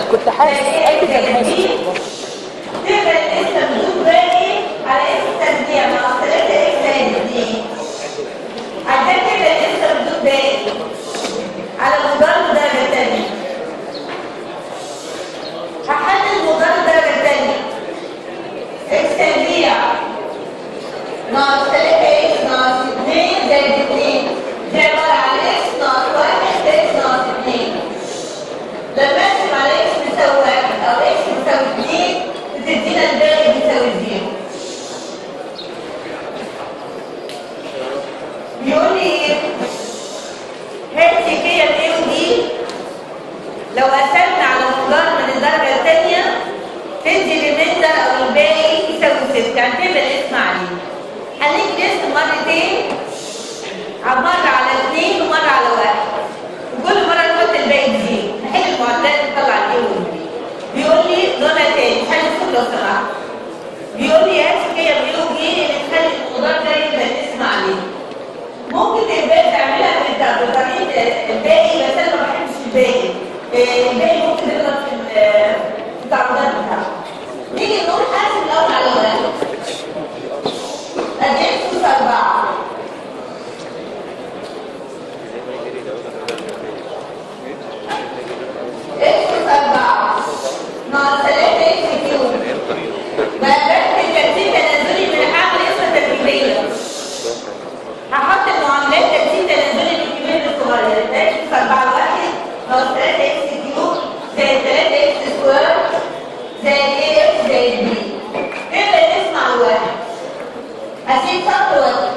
كنت حاسس قلبي كان حاسس تبقى لسه بدون باقي على اسم تربيع مع 3 اكس زائد 2 عشان كده لسه بدون باقي على مدار الدرجه الثانيه هحدد مدار الدرجه الثانيه اكس تربيع ناقص 3 اكس ناقص 2 زائد 2 دي عباره عن اكس ناقص 1 اكس ناقص 2 لما اقسم على اكس بيساوي 1 او اكس بيساوي 2 بتدينا الباقي بيساوي 0 بيقول لي ايه؟ هات كيفيه الايه ودي لو قسمنا على مقدار من الدرجه الثانيه تدي ريميندر او الباقي يساوي 6 يعني تبقى الاسم عليه هنيجي نقسم مرتين مرة على اثنين ومرة على واحد وكل مرة نحط الباقي زيرو نحل المعادلات نطلع الايه والبي بيقول لي نقولها تاني حل الصوت لو سمحت بيقول لي هات كده بيقول ايه اللي تخلي المقدار ده يبقى الاسم عليه ممكن الباقي تعملها بت- بطريقة الباقي بس انا ما بحبش الباقي آه، الباقي ممكن نضرب في ال- في التعويضات بتاعته نيجي نقول حاسب الاول على واحد ادي اكس أربعة اكس أربعة ناقص ثلاثة اكس كيوب بقى بكتب ترتيب تنازلي من هعمل اسم تركيبية هحط المعاملات ترتيب تنازلي للكمية الصغيرة اكس أربعة واحد ناقص ثلاثة اكس كيوب زائد ثلاثة اكس سكوير زائد ايه اكس زائد بي تبقى الاسم على الواحد هسيب سطر واحد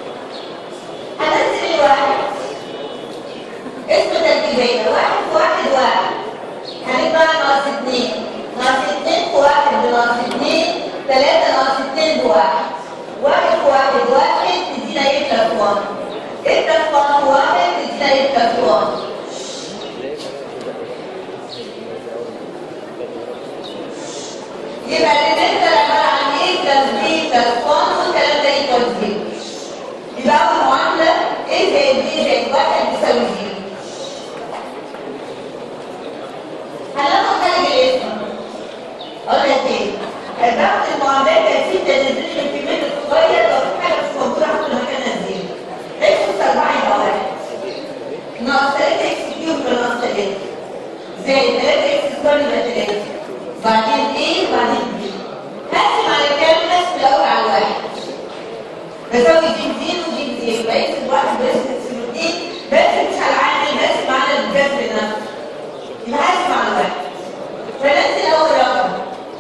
هنزل الواحد اسم تركيبية واحد في واحد واحد هنبقى ناقص اتنين ناقص اتنين في واحد بناقص اتنين تلاتة ناقص اتنين بواحد واحد في واحد واحد تدينا ايه بلس وان ايه بلس وان في واحد تدينا ايه بلس وان يبقى الريمتر عبارة عن ايه بلس بي بلس وان والكلام ده يكوال زيرو يبقى أول معادلة ايه زائد بي زائد واحد بيساوي زيرو هناخد خارج الاسم اقول لك ايه ضغط المعادلات ترتيب تنزيل الكميات الصغير لو في حاجه مش موجوده هحط مكانها زيرو اكس 4 يبقى واحد ناقص 3 اكس كيوب ناقص 3 زائد 3 اكس سكوير يبقى 3 بعدين ايه بعدين بي هقسم على كام هقسم الاول على الواحد بساوي جيم زيرو جيم زيرو بقسم واحد بقسم اثنين بقسم مش على العامل بقسم على الجذر نفسه يبقى هقسم على واحد فننزل اول رقم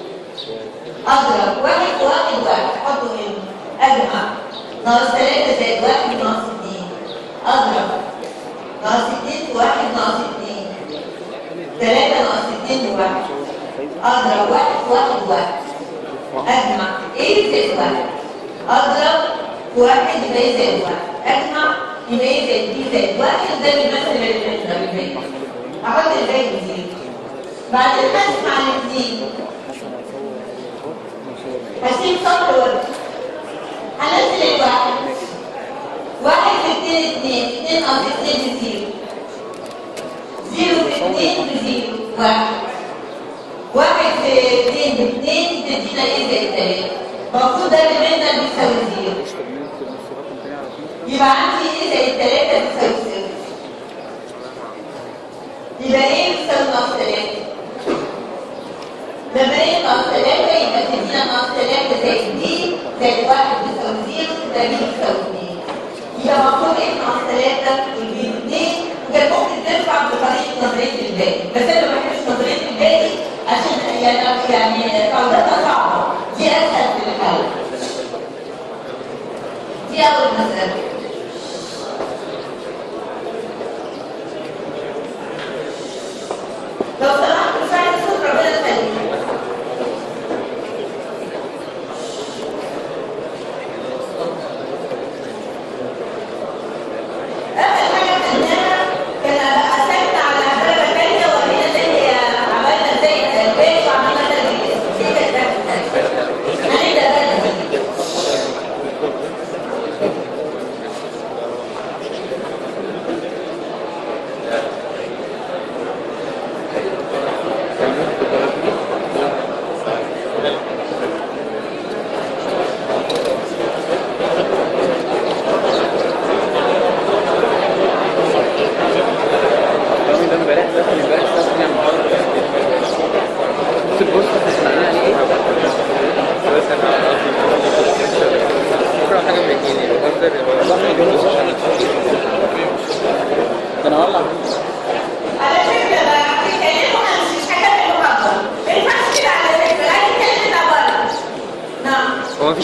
اضرب واحد في واحد واحد احطه هنا اجمع ناقص ثلاثة زائد واحد ناقص اثنين اضرب ناقص اثنين في واحد ناقص اثنين ثلاثة ناقص اثنين بواحد اضرب واحد في واحد واحد اجمع ايه زائد واحد اضرب في واحد يبقى ايه زائد واحد اجمع يبقى ايه زائد بي زائد واحد ده بيمثل الريمتر بالباقي احط الباقي زيرو بعدين هقسم على الاثنين هسيب سطر ورد هنزل الواحد واحد في اتنين اتنين اتنين ناقص اتنين بزيرو زيرو في اتنين بزيرو واحد واحد في اتنين باتنين تدينا ايه زائد تلاتة المفروض ده الريميندر بيساوي زيرو يبقى عندي ايه زائد تلاتة بيساوي صفر يبقى ايه بيساوي ناقص تلاتة لما ايه ناقص تلاتة يبقى تدينا ناقص تلاتة زائد دي زائد واحد بيساوي زيرو تبقى بي بيساوي اتنين يبقى المفروض ايه ناقص تلاتة والبي اتنين وكان ممكن تنفع بطريقة نظرية الباقي بس انا ما بحبش نظرية الباقي عشان يعني يعني تعويضاتها صعبة دي اسهل في الحل دي اول مسألة لو سمحت مساعد صوت ربنا يخليك آخر حاجة خدناها كان قسمنا على درجة تانية وورينا ازاي هي عملنا ازاي التلبيش وعملنا تلبيش دي كانت درجة تانية هنبدأ بقى جديد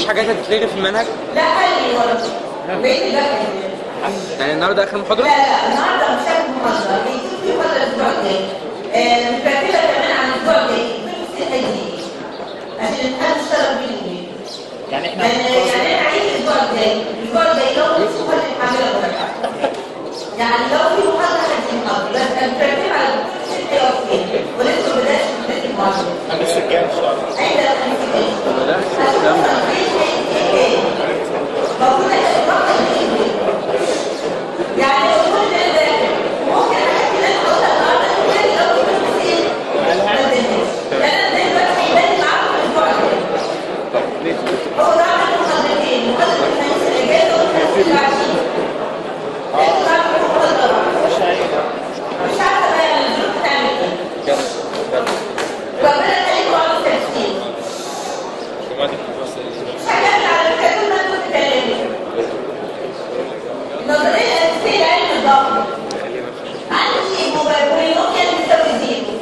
حاجات هتتلغي في المنهج لا خلي ورا بقيت ده يعني النهارده اخر لا محاضره لا النهارده مش هاخد محاضره بيكون في محاضره الاسبوع الجاي آه، مترتبه كمان على الاسبوع الجاي في نفس الحديث عشان الامتحان اشترك بيه البيت يعني احنا يعني يعني انا عايز الاسبوع الجاي الاسبوع الجاي لو في محاضره هعملها بره يعني لو في محاضره هدي محاضره بس انا مترتبه على ست اوقات ولسه ما بداتش بدات المحاضره انا لسه الجاي ان شاء الله عايزه الخميس الجاي لا الكلام ده المفروض المحاضره دي يعني لو كل ده ده ممكن حاجات كده نحطها النهارده تاني لو كنت بسيط ما تنساش انا دلوقتي هيبان معاكم الاسبوع الجاي هو ده عمل محاضرتين محاضره الخميس اللي جاي والخميس اللي بعديه انتوا عارفين المحاضره مش عارف مش عارفه بقى يعني الظروف تعمل ايه ربنا يخليكم على التفكير مش هكمل على فكره كل ما انتوا بتتكلموا النظريه الاساسيه لعلم الضغط عندي بولينوميال بيساوي زيرو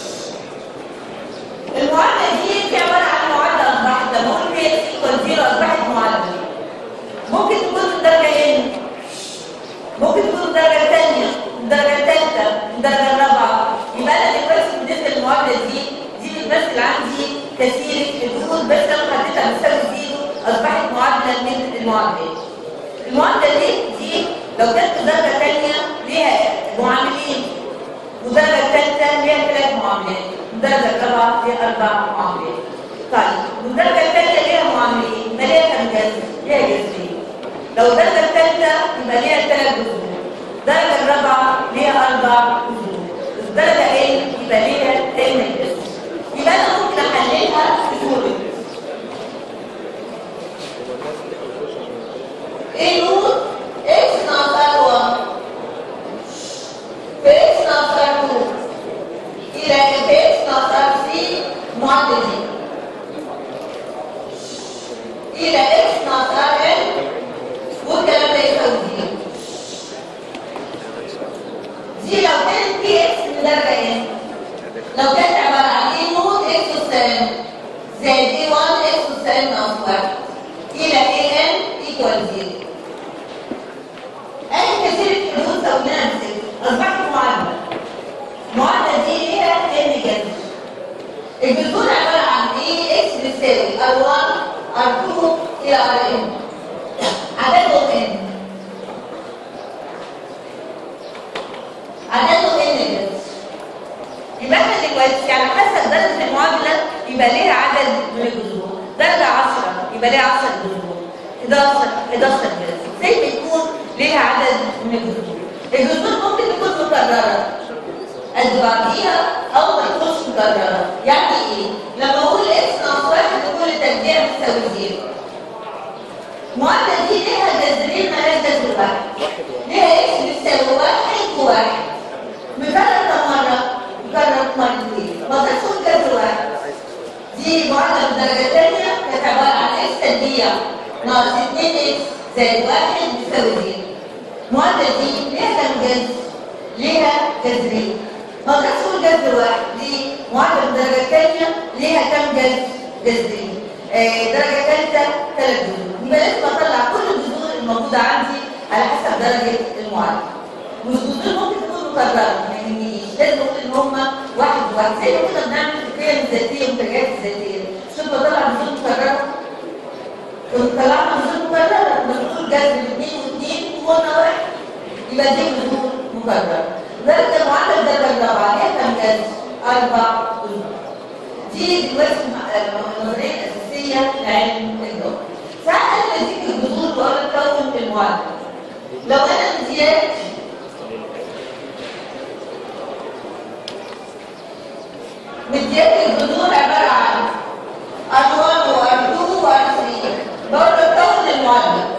المعادله دي دي عباره عن معادله اصبحت لما اقول بي اكس ايكوال زيرو اصبحت معادله ممكن تكون من درجه ان ممكن تكون الدرجة الثانية الدرجة الثالثة الدرجة الرابعة يبقى أنا دلوقتي بالنسبة للمعادلة دي دي بتمثل عندي كثير الحدود بس لما حددتها بتساوي زيرو أصبحت معادلة من المعادلات المعادلة دي دي لو كانت درجة ثانية ليها معاملين والدرجة الثالثة ليها ثلاث معاملات الدرجة الرابعة ليها أربع معاملات طيب والدرجة الثالثة ليها معاملين يبقى ليها كم جذر؟ ليها جذرين لو الدرجة الثالثة يبقى ليها ثلاث جذور الدرجة الرابعة ليها أربع جذور الدرجة ايه يبقى ليها ثمان جذور يبقى أنا ممكن أحللها بسهولة ايه نقول اكس ناقص 1 في اكس ناقص 2 إلى ان في اكس ناقص 3 معدل دي إلى اكس ناقص n والكلام ده يساوي زيرو دي لو كانت بي اكس من درجه ايه؟ لو كانت عباره عن ايه نوت اكس والسالب زائد ايه 1 اكس والسالب ناقص 1 الى ايه ان ايكوال زيرو اي كثير الحدود سويناها بصفر اصبحت معادله المعادله دي ليها ان جذر الجذور عباره عن ايه اكس بتساوي ار1 ار2 الى ار ان عددهم ان عددهم ان جذر يبقى احنا دلوقتي على حسب درجه المعادله يبقى ليها عدد من الجذور درجه 10 يبقى ليها 10 جذور 11 11 جذر زي ما يكون ليها عدد من الجذور الجذور ممكن تكون مكرره قد بعضيها او ما تكونش مكرره يعني ايه لما اقول اكس ناقص واحد تكون التربيع بتساوي زيرو المعادله دي ليها جذرين مالهاش جذر واحد ليها اكس بتساوي واحد وواحد مكرر كم مره مكرر مرتين ما تكون جذر واحد دي معادله بالدرجه الثانيه كانت عباره عن اكس تربيع ناقص 2 اكس زائد واحد بيساوي زيرو المعادله دي ليها كم جذر ليها جذرين ما تقدرش تقول جذر واحد دي معادله بالدرجه الثانيه ليها كم جذر جذرين آه، درجه ثالثه ثلاث جذور يبقى لازم اطلع كل الجذور الموجوده عندي على حسب درجه المعادله والجذور ممكن تكون مكرره ما يهمنيش لازم اقول ان هم واحد وواحد زي ما كنا بنعمل في القيم الذاتيه والمنتجات الذاتيه شوف بطلع جذور مكرره كنت طلعنا جذور مكرره بنقول جذر اثنين واثنين وقلنا واحد يبقى دي جذور مكرره درجه معادله الدرجه الرابعه ليها كم جذر؟ اربع جذور دي دلوقتي النظريه الاساسيه لعلم الجبر ساعات انا بديك الجذور واقول لك كون المعادله لو انا مدياك مدياك الجذور عباره عن ار1 وار2 وار3 بقول لك كون المعادله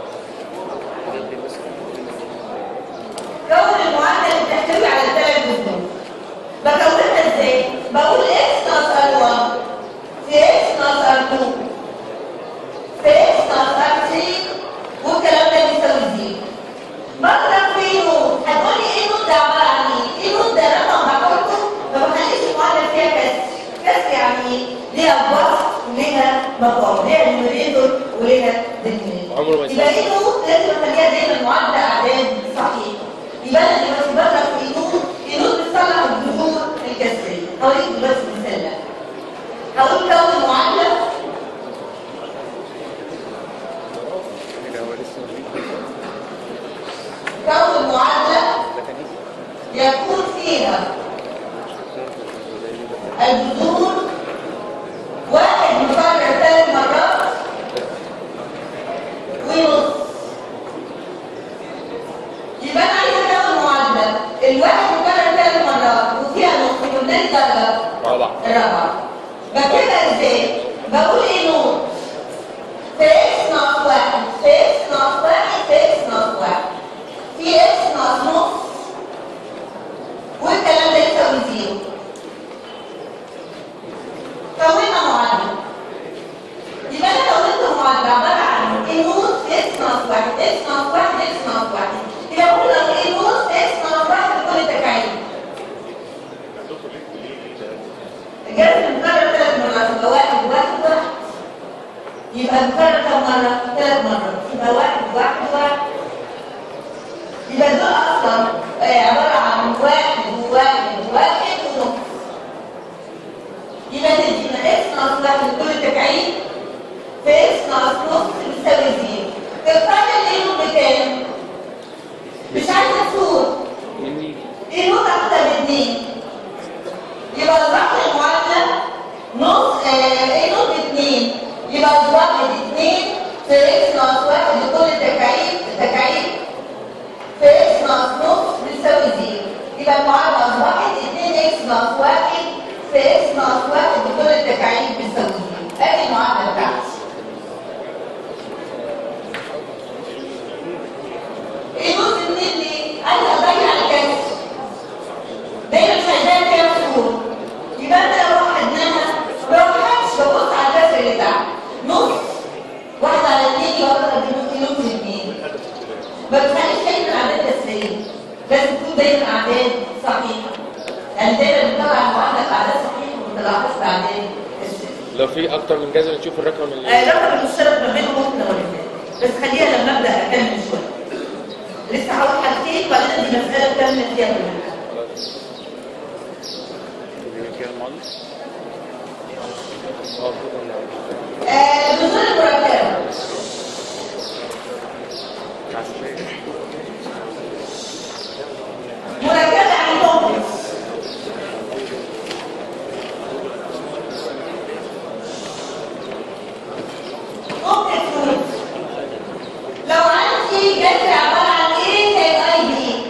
كون المعادله اللي بتحتوي على ثلاث جذور بكونها ازاي؟ بقول اكس ناقص ار1 في اكس ناقص ار2 في اكس ناقص ار3 والكلام ده بيساوي زيرو بضرب في نوت هتقولي ايه نوت ده عباره عن ايه؟ ايه نوت ده رقم بحطه ما بخليش المعادله فيها كسر كسر يعني ايه؟ ليها بسط وليها مقام ليها نيوميريتور ولها ديترميننت عمره ما يبقى ايه نوت لازم اخليها دايما معادله اعداد صحيحه يبقى انا دلوقتي بضرب في نوت في نوت بتصلح الجذور الكسريه هوريك دلوقتي مثال ده هقول كون معادله كون معادله يكون فيها الجذور واحد مكرر ثلاث مرات ونص يبقى انا عايزه اكون معادله الواحد مكرر ثلاث مرات وفيها نص قلنا الدرجه رابع الرابعه بكتبها ازاي؟ بقول ايه نوت في اكس ناقص واحد في اكس ناقص واحد في اكس ناقص واحد في اكس ناقص نص والكلام ده يساوي زيرو كونا معادله يبقى انا كونت معادله عباره عن ايه نص اكس ناقص واحد اكس ناقص واحد اكس ناقص واحد يبقى بقول لك ايه نص اكس ناقص واحد بكل تكعيب الجذر مكرر ثلاث مرات يبقى واحد واحد واحد يبقى مكرر كم مرة؟ ثلاث مرات يبقى واحد واحد واحد يبقى دول أصلا آه، عبارة عن واحد وواحد وواحد ونص يبقى تدينا اكس ناقص واحد لكل تكعيب في اكس ناقص نص بتساوي زيرو القاعدة اللي هي بكام؟ مش عايزة صور ايه نقطة أكتر من اتنين يبقى الضغط المعادلة نص آه، ايه نص اتنين يبقى الضغط اتنين في اكس ناقص واحد لكل تكعيب تكعيب في اكس ناقص نص بتساوي زيرو يبقى المعادلة اصبحت اتنين اكس ناقص واحد في اكس ناقص واحد لكل التكعيب بتساوي زيرو ادي المعادلة بتاعتي ايه نص اتنين ليه؟ انا اضيع الكسر دايما شغال فيها فصول يبقى انت لو وحدناها ما بوحدش ببص على الكسر اللي تحت نص واحد على اثنين يبقى اقدر ادي نص اثنين ما بتخليش دايما اعداد كسريه لازم تكون دايما اعداد صحيحه يعني دايما بنطلع المعادله باعداد صحيحه وما بنطلعهاش باعداد كسريه لو في اكتر من جذر نشوف الرقم اللي آه، الرقم المشترك ما بينهم ممكن اوريها بس خليها لما ابدا اكمل شويه لسه هقول حاجتين وبعدين دي مساله اكمل فيها كل حاجه آه، بذور المركبه مركبه عن كومبلكس كومبلكس روت لو عندي جذر عباره عن ايه زائد اي بي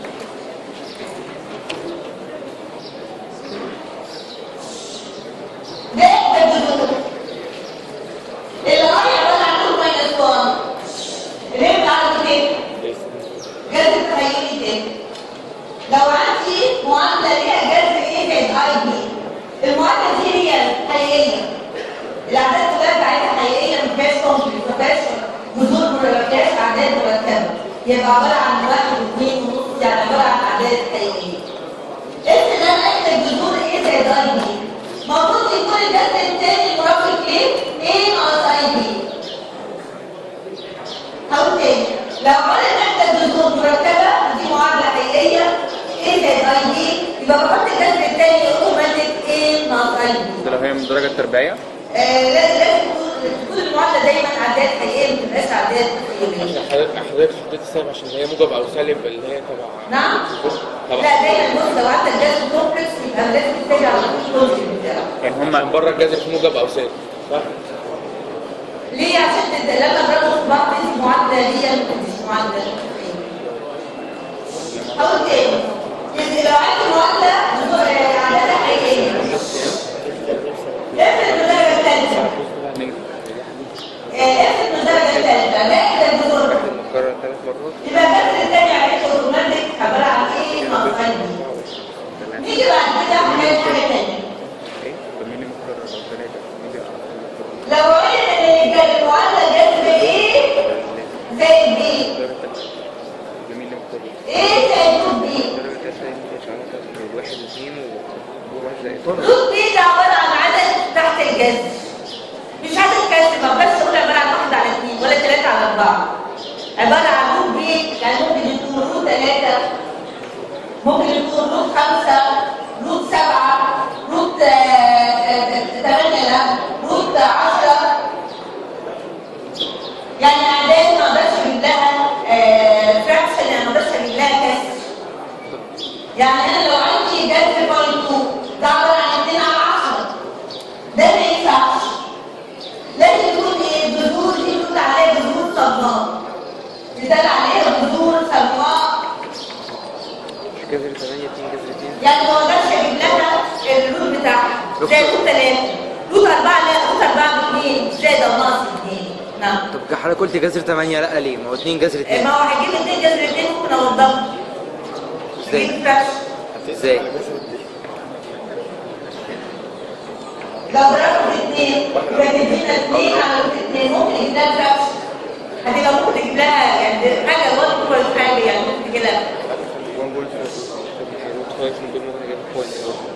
ده ده الجذور الاي عباره عن 2 ماينس 1 ليه بتعرف كده جذر تخيلي تاني لو عندي معادله ليها جذر ايه زائد اي بي المعادله دي هي الحقيقيه الاعداد كلها بتاعتها حقيقيه ما فيهاش كومبلكس ما فيهاش جذور ما فيهاش اعداد مركبه يبقى عباره عن واحد واثنين ونص يعني عباره عن اعداد حقيقيه اسم ان انا اكتب جذور ايه زائد اي بي المفروض يكون الجذر الثاني مرافق ايه؟ ايه ناقص اي بي هقول تاني لو عملنا نحتاج جذور مركبه دي معادله حقيقيه ايه زائد اي بي يبقى بحط الجذر الثاني اوتوماتيك ايه ناقص اي بي ده لو هي من الدرجة التربيعية آه، لازم لازم تكون تكون المعادله دايما اعداد حقيقيه ما تبقاش اعداد تخيليه حضرتك حضرتك حطيت السالب عشان هي موجب او سالب اللي هي تبع نعم طبعا لا دايما بص لو عندك جذر كومبلكس يبقى لازم تتجه على طول الكونجكت بتاعه يعني هم هم بره الجذر في موجب او سالب صح؟ ليه عشان تت- لما نضربه في بعض دي معادله دي مش معادله تخيليه هقول تاني يعني لو عندي معادله آه، اعدادها حقيقيه افرض الدرجه الثالثه افرض الدرجه الثالثه لا الجذور مكرر ثلاث مرات يبقى الجذر الثاني عليه اوتوماتيك عباره عن ايه ناقص اي بي نيجي بعد كده نعمل حاجه ثانيه ايه مين مكرر او ثلاثة مين لو قلنا ان الجذر المعادله جذر ايه زائد بي مين مكرر ايه زائد روت بي درجة تسعة مش عارفة واحد واثنين وواحد زائد روت بي ده عباره عن عدد تحت الجذر مش عدد كسر ما بس اقول عباره عن واحد على أربعة عبارة عن روت بيت يعني ممكن يكون روت ثلاثة ممكن يكون روت خمسة روت سبعة روت آه، آه، ثمانية لا روت عشرة يعني أعداد ما أقدرش أجيب لها فراكشن يعني ما أقدرش أجيب لها كسر يعني أنا لو عندي جذر بوينت 2 ده عبارة عن 2 على 10 ده ما ينفعش لازم يكون ايه الجذور دي بنقول عليها جذور صماء بيتقال عليها جذور صماء جذر 8 2 جذر 2 يعني ما اقدرش اجيب لها الروت بتاعها زي روت 3 روت 4 لا روت 4 2 زائد او ناقص 2 نعم طب حضرتك قلت جذر 8 لا ليه؟ ما هو 2 جذر إيه، 2 ما هو هيجيب 2 جذر 2 ممكن اوضحه ازاي؟ هجيب فراكشن. ازاي؟ لو ضربت اثنين يبقى تدينا اثنين على روت اثنين ممكن يجيب لها فراكشن هتبقى ممكن تجيب لها يعني حاجه 1 بوينت حاجه يعني ممكن تجيب لها 1 بولت روت 5 من دول ممكن اجيب بوينت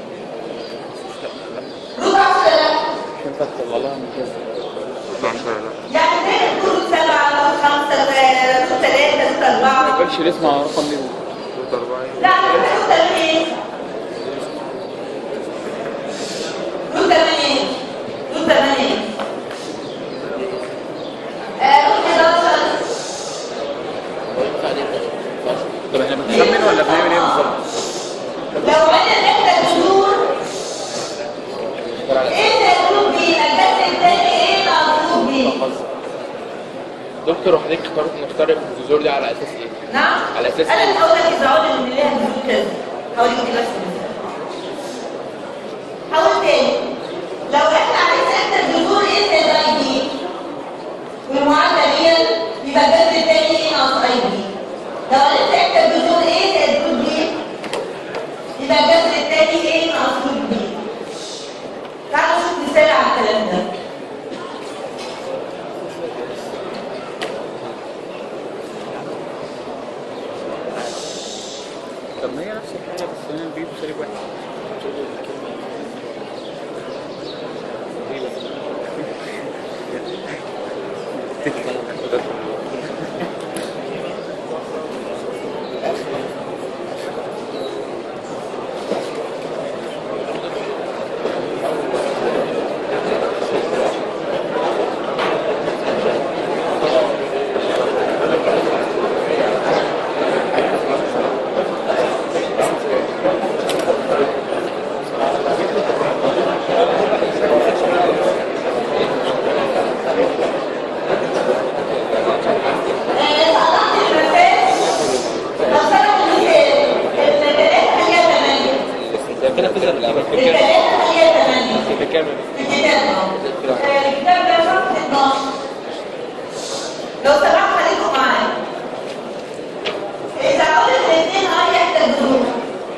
روت 10 لا ينفع تطلع لها من كذا 10 لا يعني زي روت 7 روت 5 روت 3 روت 4 ما يقبلش الاسم على رقم ليه روت 4 لا روت 8 روت 8 روت 8 آه، روت 11 طب احنا بنخمن ولا بنعمل ايه بالظبط؟ لو انا نحتاج جذور ايه ده الجروب بي الجذر الثاني ايه مع الجروب بي دكتور وحضرتك اخترت نختار الجذور دي على اساس ايه؟ نعم على أساس انا إيه؟ مش هقول لك اذا عود ان ليها جذور كذا هقول لك دي بس هقول تاني لو احنا عايزين نحتاج جذور ايه زائد اي بي والمعادله دي يبقى الجذر الثاني ايه ناقص اي بي لو عايزين نحتاج جذور ايه زائد جروب بي يبقى الجذر الثاني ايه ناقص جروب بي تعالوا نشوف مثال على الكلام ده طب ما هي نفس الحاجه بس هنا البي بسالب واحد ليه بس؟ ده كده فكره في الاول فكره في كام لو سمحت خليكم معايا إذا قلت الاثنين هاي يحتاج جذور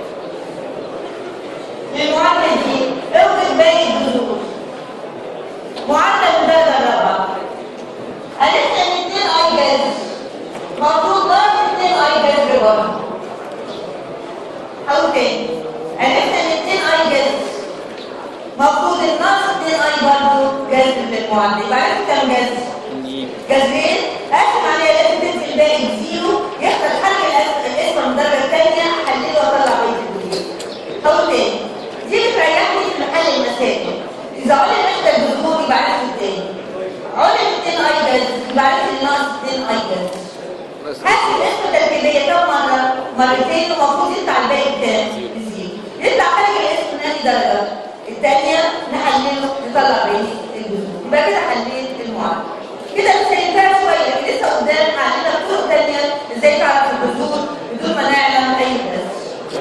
للمعادلة دي اوجد باقي الجذور معادلة مدرجة الرابعة عرفنا ان اثنين اي جذر المفروض ضرب اثنين اي جذر برضه أو تاني عرفنا ان اثنين اي جذر المفروض الناقص اثنين اي برضه جذر للمعادلة يبقى عرفت كام جذر؟ جذرين اقسم عليها لازم تنزل الباقي بزيرو يحصل حل الأس- الاسم من الدرجه الثانيه احلله واطلع بقيه الجزئين. هقول تاني دي بتريحني في حل المسائل اذا علم انت الجذور يبقى عارف التاني علم 2 اي جذر يبقى عارف الناقص 2 اي جذر حاسب الاسم التركيبيه كم مره؟ مرتين ومفروض يطلع الباقي بكام؟ بزيرو يطلع خارج الاسم نادي درجه الثانيه نحلله نطلع بقيه الجذور يبقى كده حليت المعادله كده مش هينفع شويه لكن لسه قدام عندنا طرق ثانيه ازاي تعرف الجذور بدون ما نعلم اي درس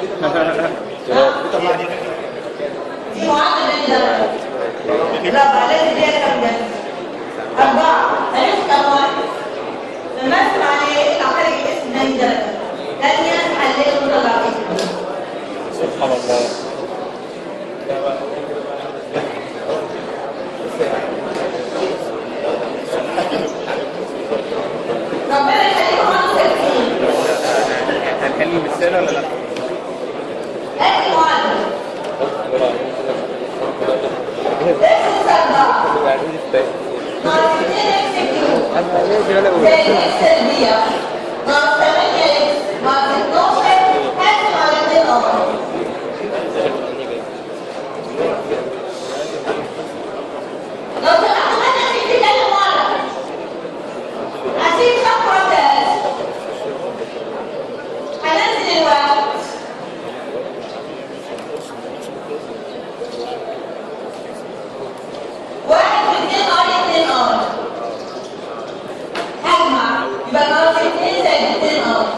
دي معادله نادي درجه رابعه لازم ليها كام درس؟ أربعة عرفت كم واحد؟ لما أسمع عليه يطلع خارج الاسم نادي درجة ثانية نحلله ونطلع بقيه الجذور سبحان الله ربنا يخليكم عنده تركيز هنحل المثال ولا لا؟ آخر معادلة اسم أربعة بعدين الثاني ناقص 2 اكس كيوب زائد اكس تربيع ناقص 8 اكس ناقص 12 هقسم على 2 ار لو طلعت منك في تاني مرة هسيب صفحة تاني هنزل الوقت واحد واثنين ار اثنين ار هجمع يبقى ناقص اثنين زائد اثنين ار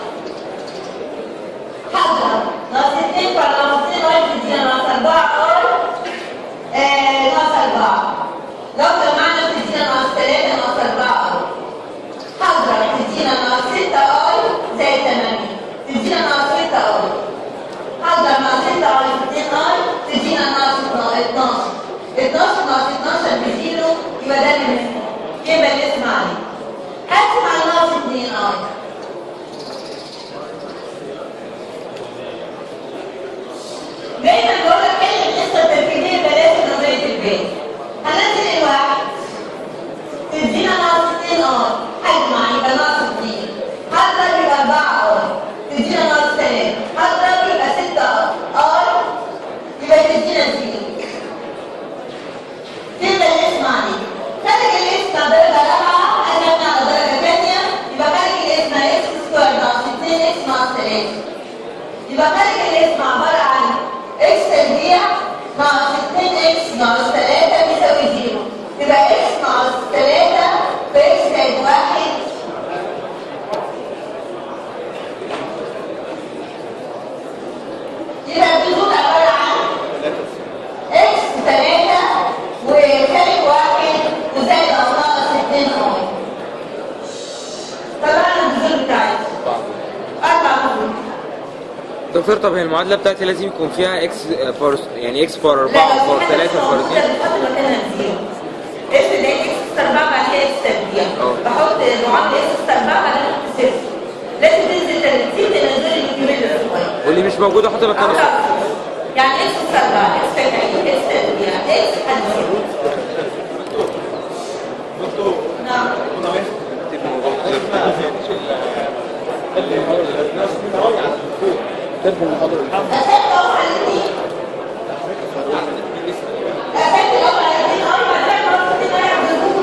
هضرب ناقص اثنين فناقص اثنين ار تدينا ناقص اربعة ار آه، ناقص اربعة لو جمعنا تدينا ناقص ثلاثة ناقص أربعة هضرب تدينا ناقص ستة ار زائد ثمانية تدينا ناقص ستة ار هضرب ناقص ستة ار في اتنين ار تدينا ناقص 12 12 ناقص 12 بزيرو يبقى ده اللي بنسمع يبقى اللي اسمع عليه هقسم على ناقص 2 ار دايما بقول لك كلمة القصة التركيبية بلاش نظرية البيت هنزل الواحد تدينا ناقص 2 ار هجمع يبقى ناقص 2 هضرب يبقى 4 ار تدينا ناقص 3 هضرب يبقى 6 ار يبقى تدينا 0 تبقى الاسم عليه خارج الاسم على درجة رابعة قلبنا على درجة تانية يبقى خارج الاسم اكس سكوير ناقص 2 اكس ناقص 3 يبقى خارج الاسم عبارة عن اكس تربيع ناقص 2 اكس ناقص 3 بيساوي 0 يبقى اكس ناقص 3 في اكس زائد 1 يبقى الجذور عبارة عن اكس 3 وخارج 1 وزائد او ناقص 2 اي طبعا الجذور بتاعتي اربع جذور دكتور طب هي المعادلة بتاعتي لازم يكون فيها اكس بار يعني اكس بار 4 لا بار 3 بار 2 بحط مكانها زيرو اكس ده اكس 4 بعد كده اكس تربيع اه. بحط معامله اكس 4 بعد كده احط صفر لازم تنزل ترتيب تنزل الكبير الصغير واللي مش موجود احط مكانه صفر خلاص. يعني اكس 4 اكس تربيع اكس تربيع اكس حد نعم أخدت أربع الاثنين أخدت الأربع الاثنين أربع زي ما قلت كده يعملوا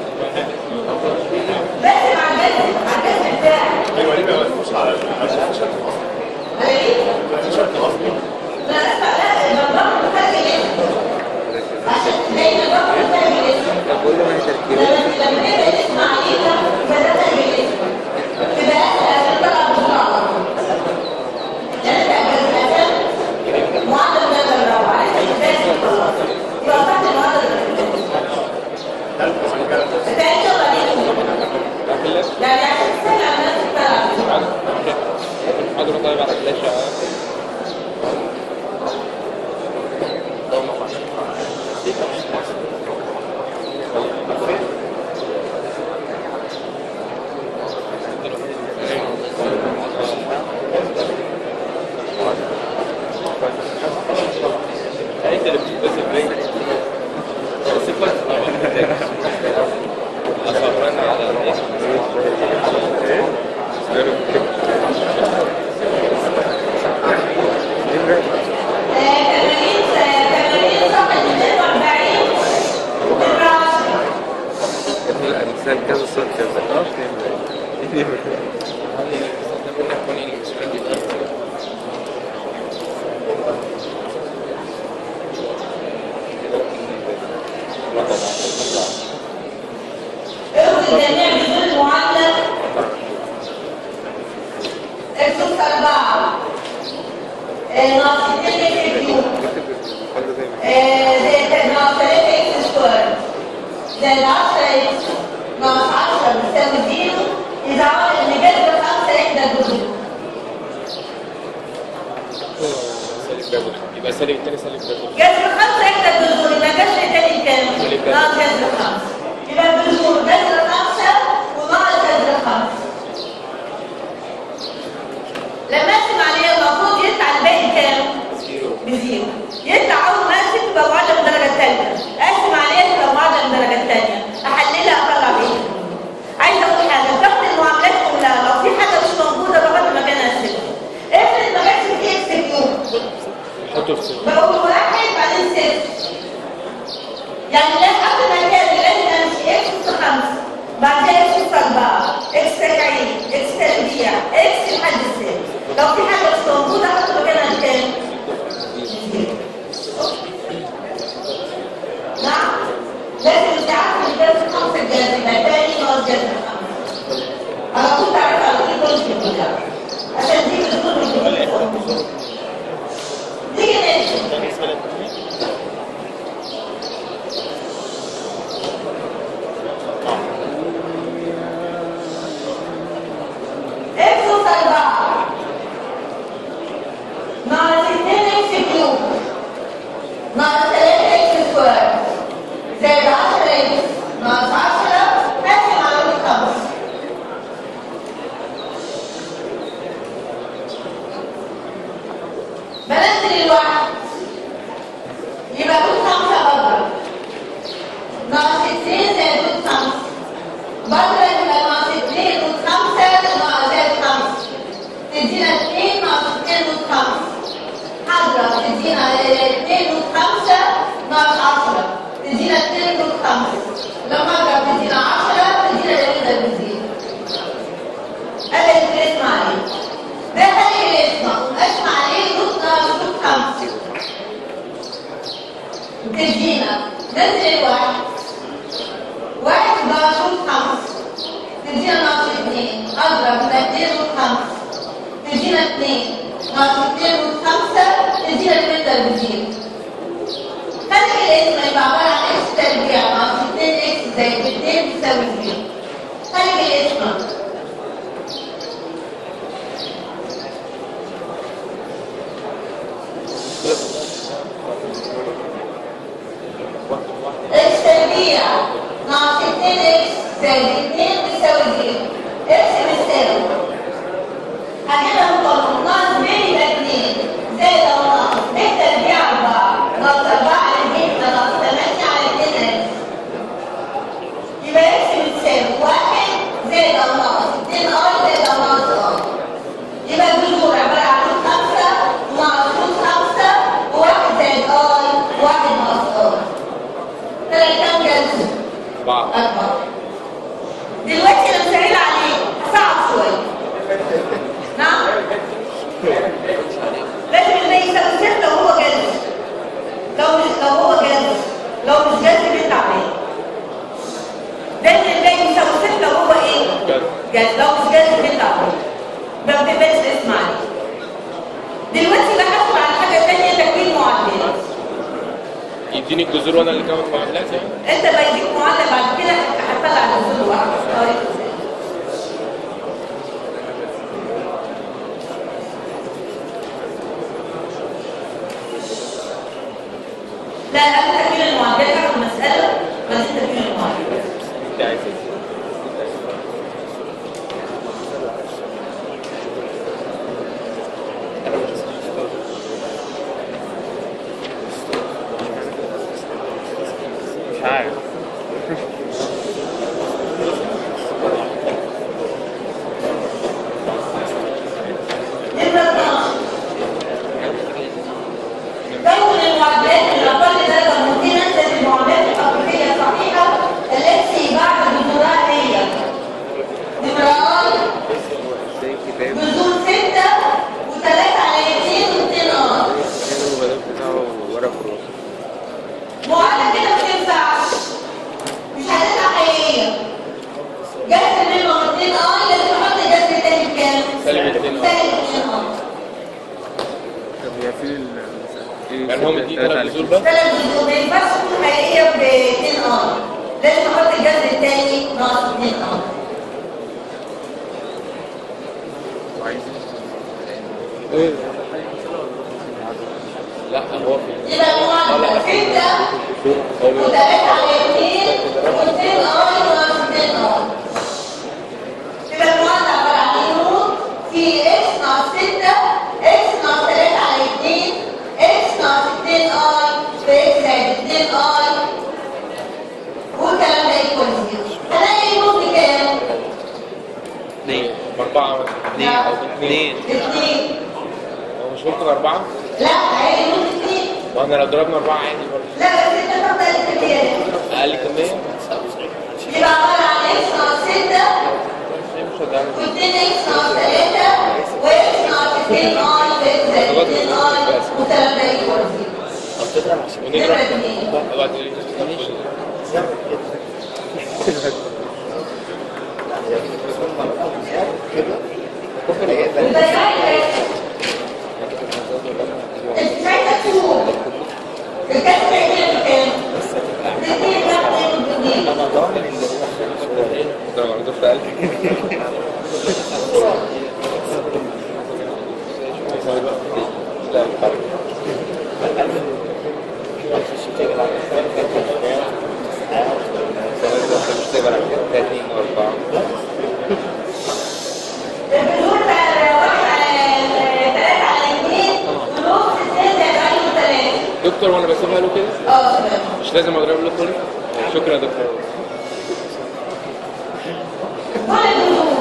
بس مع الجسم مع الجسم بتاعك ايوه ليه ما يوقفوش على على على ايه؟ لا لا لا المنظمة خارج الاسم عشان زي المنظمة خارج الاسم طب قول له من تركيبه لما لما تبقى الاسم عليها يبقى ده خارج الاسم تبقى اسهل تطلع بسرعة على طول يعني تعمل مثلا معدل ده لو عايز تبقى خلاص يبقى صح المعدل انت عايز تطلع ليه؟ يعني عشان تسهل على الناس تلعب حضرتك طيب على فلاشة انت اللي بتجيب بس البريك بس كويس اصرنا على الانسان كذا صوت كذا افرض جميع جذور المعادلة اكسس أربعة آه، ناقص اتنين اكس كيوب آه، زائد ناقص تلاتة اكس سكوير زائد عشرة اكس ناقص عشرة بتساوي زيرو إذا عمل إن جذر خمسة إحدى الجذور سالب جذر يبقى سالب التاني سالب جذر جذر خمسة إحدى الجذور يبقى جذر تاني كام؟ ناقص جذر خمسة يبقى الجذور جذر خمسة وناقص جذر خمسة لما اقسم عليه المفروض يطلع الباقي كام؟ بزيرو يطلع اول ما اقسم تبقى معادله من الدرجه الثالثه اقسم عليها تبقى معادله من الدرجه الثانيه احللها يعني لازم قبل ما تعمل لازم امشي اكس اس 5 بعد كده اكس اس 4 اكس تكعيب اكس تربيع اكس لحد السالب لو في حاجه مش موجوده احط مكانها كام؟ نعم لازم انت عارف ان جذر خمسه الجاذبه تاني ناقص جذر خمسه على طول تعرف على طول كل شيء كلها عشان دي بتكون الجذور دي كده اكس اس 4 ناقص 2 اكس كيوب ناقص 3 اكس سكوير زائد 10 اكس ناقص 10 قسم على روت 5 بنزل الواحد يبقى روت 5 بضرب ناقص 2 زائد روت 5 بضرب يبقى ناقص 2 روت 5 ناقص زائد 5 تدينا 2 ناقص 2 روت 5 هضرب تدينا 2 روت 5 ناقص 10 تدينا 2 روت 5 لما اضرب تدينا 10 تدينا الريزة بتزيد هذا اللي اسمع عليه ده خلي اللي اسمع اسمع عليه روت ناقص روت 5 تدينا نزل الواحد واحد ناقص روت 5 تدينا ناقص 2 اضرب يبقى 2 روت 5 تدينا 2 ناقص 2 روت 5 تدينا المتر بتزيد خلي الاسم يبقى عبارة عن اكس تربيع ناقص 2 اكس زائد 2 بيساوي 0 خلي الاسم اكس تربيع ناقص 2 اكس زائد 2 بيساوي 0 اكس بيساوي هجيبها مقارنة ناقص ب يبقى 2 زائد او ناقص ب تربيع 4 ناقص 4 على ب يبقى ناقص 8 على 2 اكس يبقى اكس بتساوي 1 زائد او ناقص 2 اي زائد او ناقص اي يبقى الجذور عبارة عن روت 5 ناقص روت 5 وواحد زائد اي واحد ناقص اي طلع كام جذر؟ أربعة أربعة دلوقتي انا مسهل عليه صعب شويه نعم لازم اللي يساوي ستة وهو جذر لو مش لو هو جذر لو مش جذر بيطلع ايه دايما اللي يساوي ستة وهو ايه جد جذر لو مش جذر بيطلع ايه ما بتبقاش اسم عليه دلوقتي بحثوا عن حاجه ثانيه تكوين معادلات يديني الجذور وانا اللي كامل معادلات يعني انت بيديك معادله بعد كده هتطلع الجذور لوحدك طريقه ازاي لا قبل تكوين المعادلات هاخد مساله بعدين تكوين المعادلات انت عايز ايه؟ مش عارف نمرة 12 كون المعادلات اللي أقل درجة ممكنة زي المعادلات الحقيقية الصحيحة التي بعد جذورها هي نمرة آي ازاي كتاب جذور 6 و3 على 2 و2 آي الغلاف بتاعه ورا كروس معادلة كده ما تنفعش مش هتطلع حقيقية جذر منهم 2 آي لازم أحط جذر تاني بكام؟ سالب 2 آي. سالب 2 آي طب هي فين ال ايه يعني هو مديني ثلاث جذور بس ثلاث جذور ما ينفعش تكون حقيقية ب 2 آي لازم أحط الجذر التاني ناقص 2 آي ايه لا هو في يبقى المعادلة 6 هو و3 على 2 و2 آي ناقص 2 آي يبقى المعادلة عبارة عن ايه نقول؟ في اكس ناقص 6 اكس ناقص 3 على 2 اكس ناقص 2 اي في اكس زائد 2 اي والكلام ده يكون زيرو هلاقي النقط كام؟ اثنين بأربعة مثلا اثنين او اثنين 2 هو مش ممكن أربعة؟ لا هلاقي النقط 2 وأنا لو ضربنا أربعة عادي برضه لا بس انت تفضل الكبيرة نمرة اتنين وبعدين يبقى شايفة انت شايفة تشوف الكسر هيجيلك كام؟ اتنين تحت اتنين انا ضامن اللي هو خمس ده معروض في قلبي لا الحرب ثلاثة مش تقدر على كده ثلاثين وأربعة البذور بقى واحد على ثلاثة على اتنين ونص اتنين زائد واحد وثلاثة دكتور وانا بسيبها له كده اه تمام مش لازم اضرب له كله شكرا يا دكتور كل البذور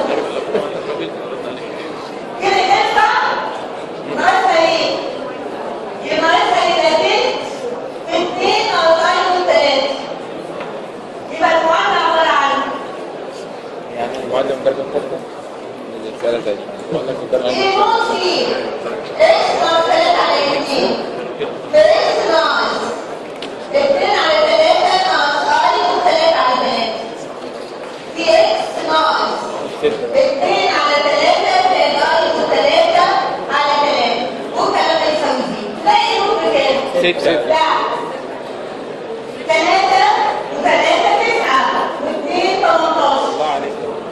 كده ينفع ناقصها ايه؟ يبقى ناقصها يبقى بنت اتنين او واحد وثلاثة يبقى المعادلة عبارة عن معلم درجة ثالثة رسالة تانية معلم درجة ايه ناقصي اكس ناقص ثلاثة على اتنين في اكس ناقص اتنين على ثلاثة ناقص اي وثلاثة على ثلاثة في اكس ناقص ستة اتنين على ثلاثة زائد اي وثلاثة على ثلاثة والكلام ده يساوي زيرو تلاقي النور بكام؟ ستة لا ثلاثة وثلاثة تسعة واثنين 18 الله عليك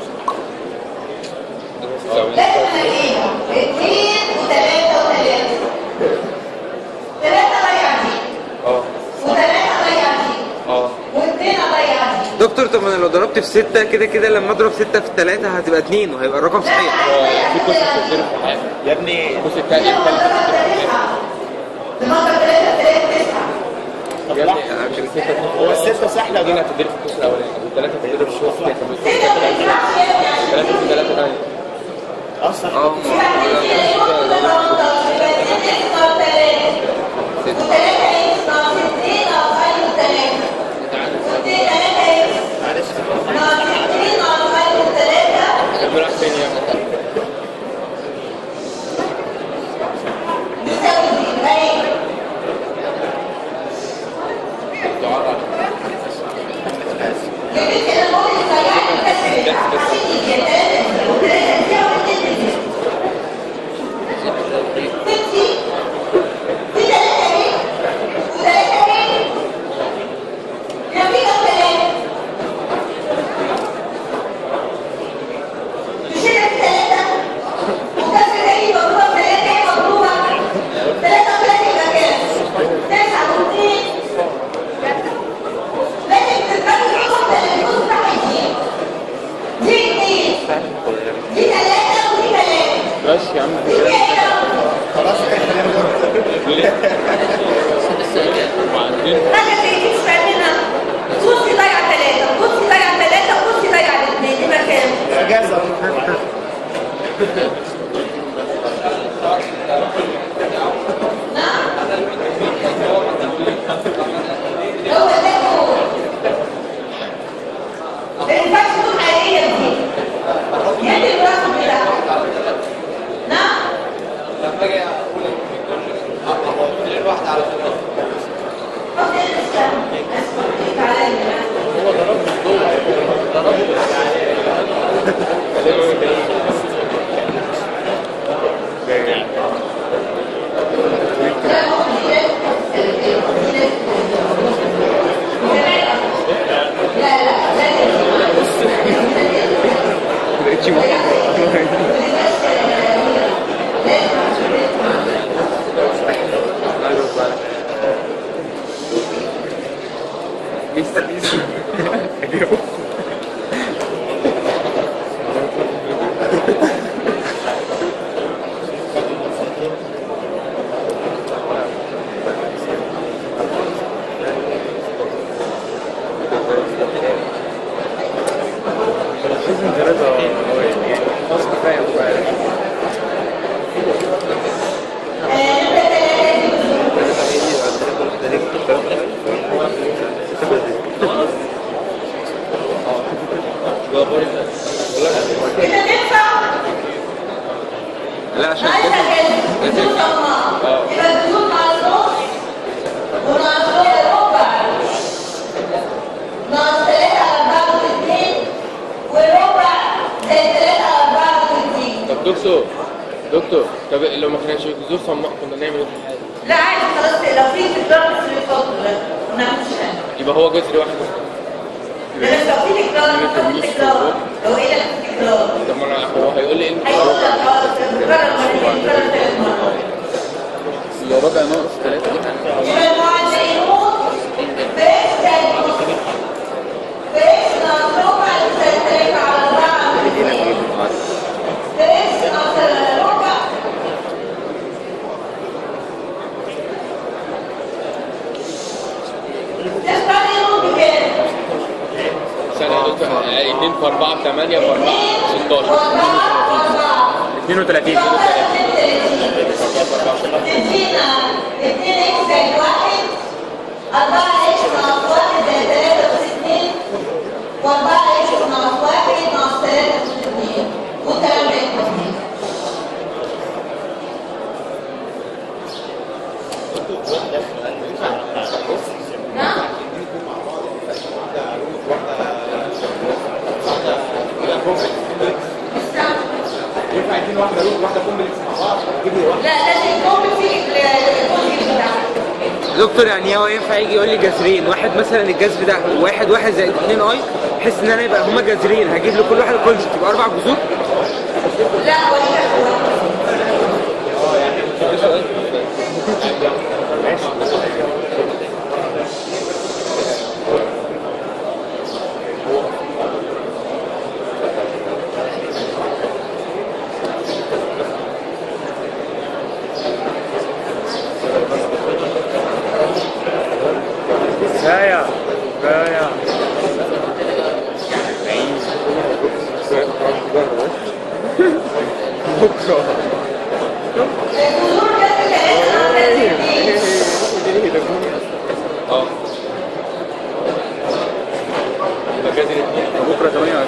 لازم الاقيها اثنين وثلاثة وثلاثة ثلاثة ضيع دي اه وثلاثة ضيع دي اه واثنين ضيع دي دكتور طب انا لو ضربت في ستة كده كده لما اضرب ستة في ثلاثة هتبقى اتنين وهيبقى الرقم لا صحيح في كورس بتدرب في حياتي يا ابني الكورس التاني لما التالت ضربت بتدرب في تسعة لما ضربت ثلاثة ثلاثة تسعة طب حياتي. لحظة يا ابني عشان الستة هو الستة سهلة دي ده هتدرب في الكورس الأولاني والثلاثة بتدرب في الكورس الثاني ستة ما تنفعش يا ابني عشان ثلاثة في ثلاثة تاني اصلا اه يبقى اتنين ايه نقطة 18 يبقى اتنين اكس ناقص ثلاثة وثلاثة اكس ناقص اتنين ناقص اي وثلاثة واثنين ثلاثة اكس معلش ناقص اتنين ناقص اي وثلاثة نروح فين يا ابني يساوي زيرو اهي جبت كده المول الصغير بس عشان يجي ثلاثة زيرو ثلاثة زيرو واثنين زيرو ستي في ثلاثة ايه وثلاثة ايه يبقى في كام ثلاثة تشيل الثلاثة وكسر تاني مضروبة ثلاثة ايه مضروبة ثلاثة وثلاثة يبقى كام؟ تسعة واثنين لكن تتبقى الرقم ده اللي بيكون تحت دي دي اثنين دي ثلاثة ودي ثلاثة بس يا عم دي كام؟ خلاص ليه؟ وبعدين حاجة زي دي مش فاهمينها كرسي ضيع ثلاثة كرسي ضيع ثلاثة كرسي ضيع الاثنين يبقى كام؟ اجازة نعم هو ده هو ما ينفعش تكون حقيقية دي يد الرقم بتاعها نعم حط ايه الاسلام اسمع تعالى لا لا لا بقتش لسه لسه خلاص كفايه كده تنفع لا عشان عايزة كده كده بدون طماع يبقى بدون مع النص وناقص دكتور طب لو ما كانش جذور صماء كنا نعمل ايه في الحالة؟ لا عادي خلاص لو في تكرار بس بيتفضل ما نعملش حاجه يبقى هو جذر واحد ده بس لو في تكرار بيتفضل تكرار لو ايه لك في تكرار طب ما انا هو هيقول لي ايه هيقول المقارنة؟ لك اه تكرر مرتين تكرر ثلاث مرات لو ربع ناقص ثلاثة دي هن- يبقى المعادله ايه نقط بس زائد بس ناقص ربع زائد ثلاثة على أربعة بس ناقص ربع تختار ايه نقط بكام؟ ثانية يا دكتور 2 في 4 ب 8 في 4 16 وأربعة وأربعة 32 تدينا 2 اكس زائد 1 4 اكس ناقص 1 زائد 63 و4 اكس ناقص 1 ناقص 63 والكلام ده يكون نعم ينفع يديني واحده روح واحده كومبلكس مع بعض ويجيب لي واحده لا لازم يكون في الكونجي بتاعه دكتور يعني هو ينفع يجي يقول لي جذرين واحد مثلا الجذر ده واحد واحد زائد 2 اي بحيث ان انا يبقى هما جذرين هجيب لكل واحد كونجكت يبقى اربع جذور لا ولا كفايه كفايه الجذور ده كلام اه يبقى جذر 2 بكرة 28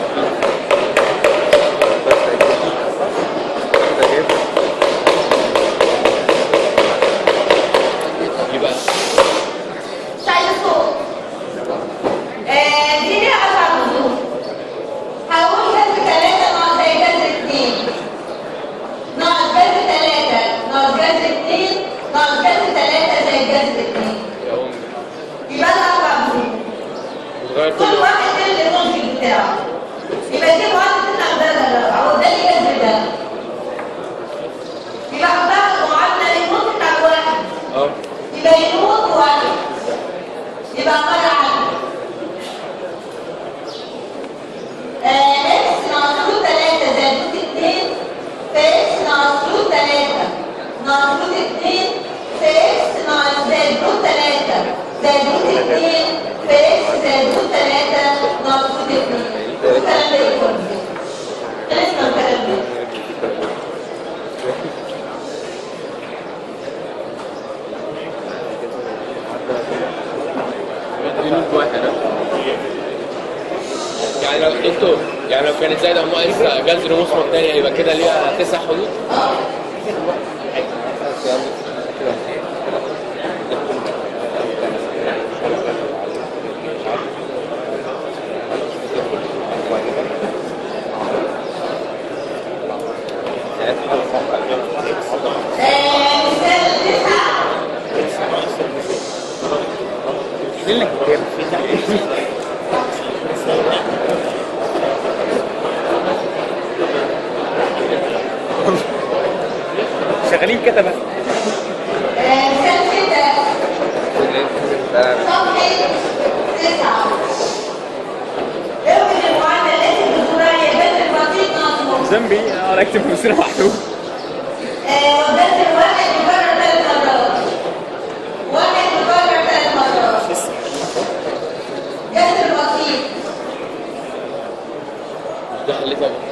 يبقى طيب صوت آه، دي ليها أربع جذور هقول جذر ثلاثة ناقص زي جذر اتنين ناقص جذر ثلاثة ناقص جذر اتنين ناقص جذر ثلاثة زي جذر اتنين يا أم يبقى ده أربع جذور بتغير كل كل واحد واحد غير الإيموجي بتاعه يبقى دي معادلة الأقدار الرابعة وده اللي جذر ده يبقى حضرتك المعادلة الإيموجي بتاع الواحد اه يبقى يموت واحد يبقى عبارة عن آه، اكس ناقص له 3 زائد روت 2 في اكس ناقص له 3 ناقص روت 2 في اكس ناقص زائد روت 3 زائد روت 2 في اكس زائد روت 3 ناقص روت 2 الكلام ده يكون خلصنا الكلام ده دي نوت واحد ها؟ يعني لو دكتور يعني لو كانت زايده او ناقص جذر مثمر تاني هيبقى كده ليها تسع حدود آه، مثال 9 شغالين كتبه آه، مثال 6 صفحة تسعة اوجد المعادلة التي بجذورها جذر البسيط ناقص ذنبي انا اكتب بمثير محدود وجذر واحد يكرر ثلاث مرات واحد يكرر ثلاث مرات جذر بسيط ده حلتها بقى.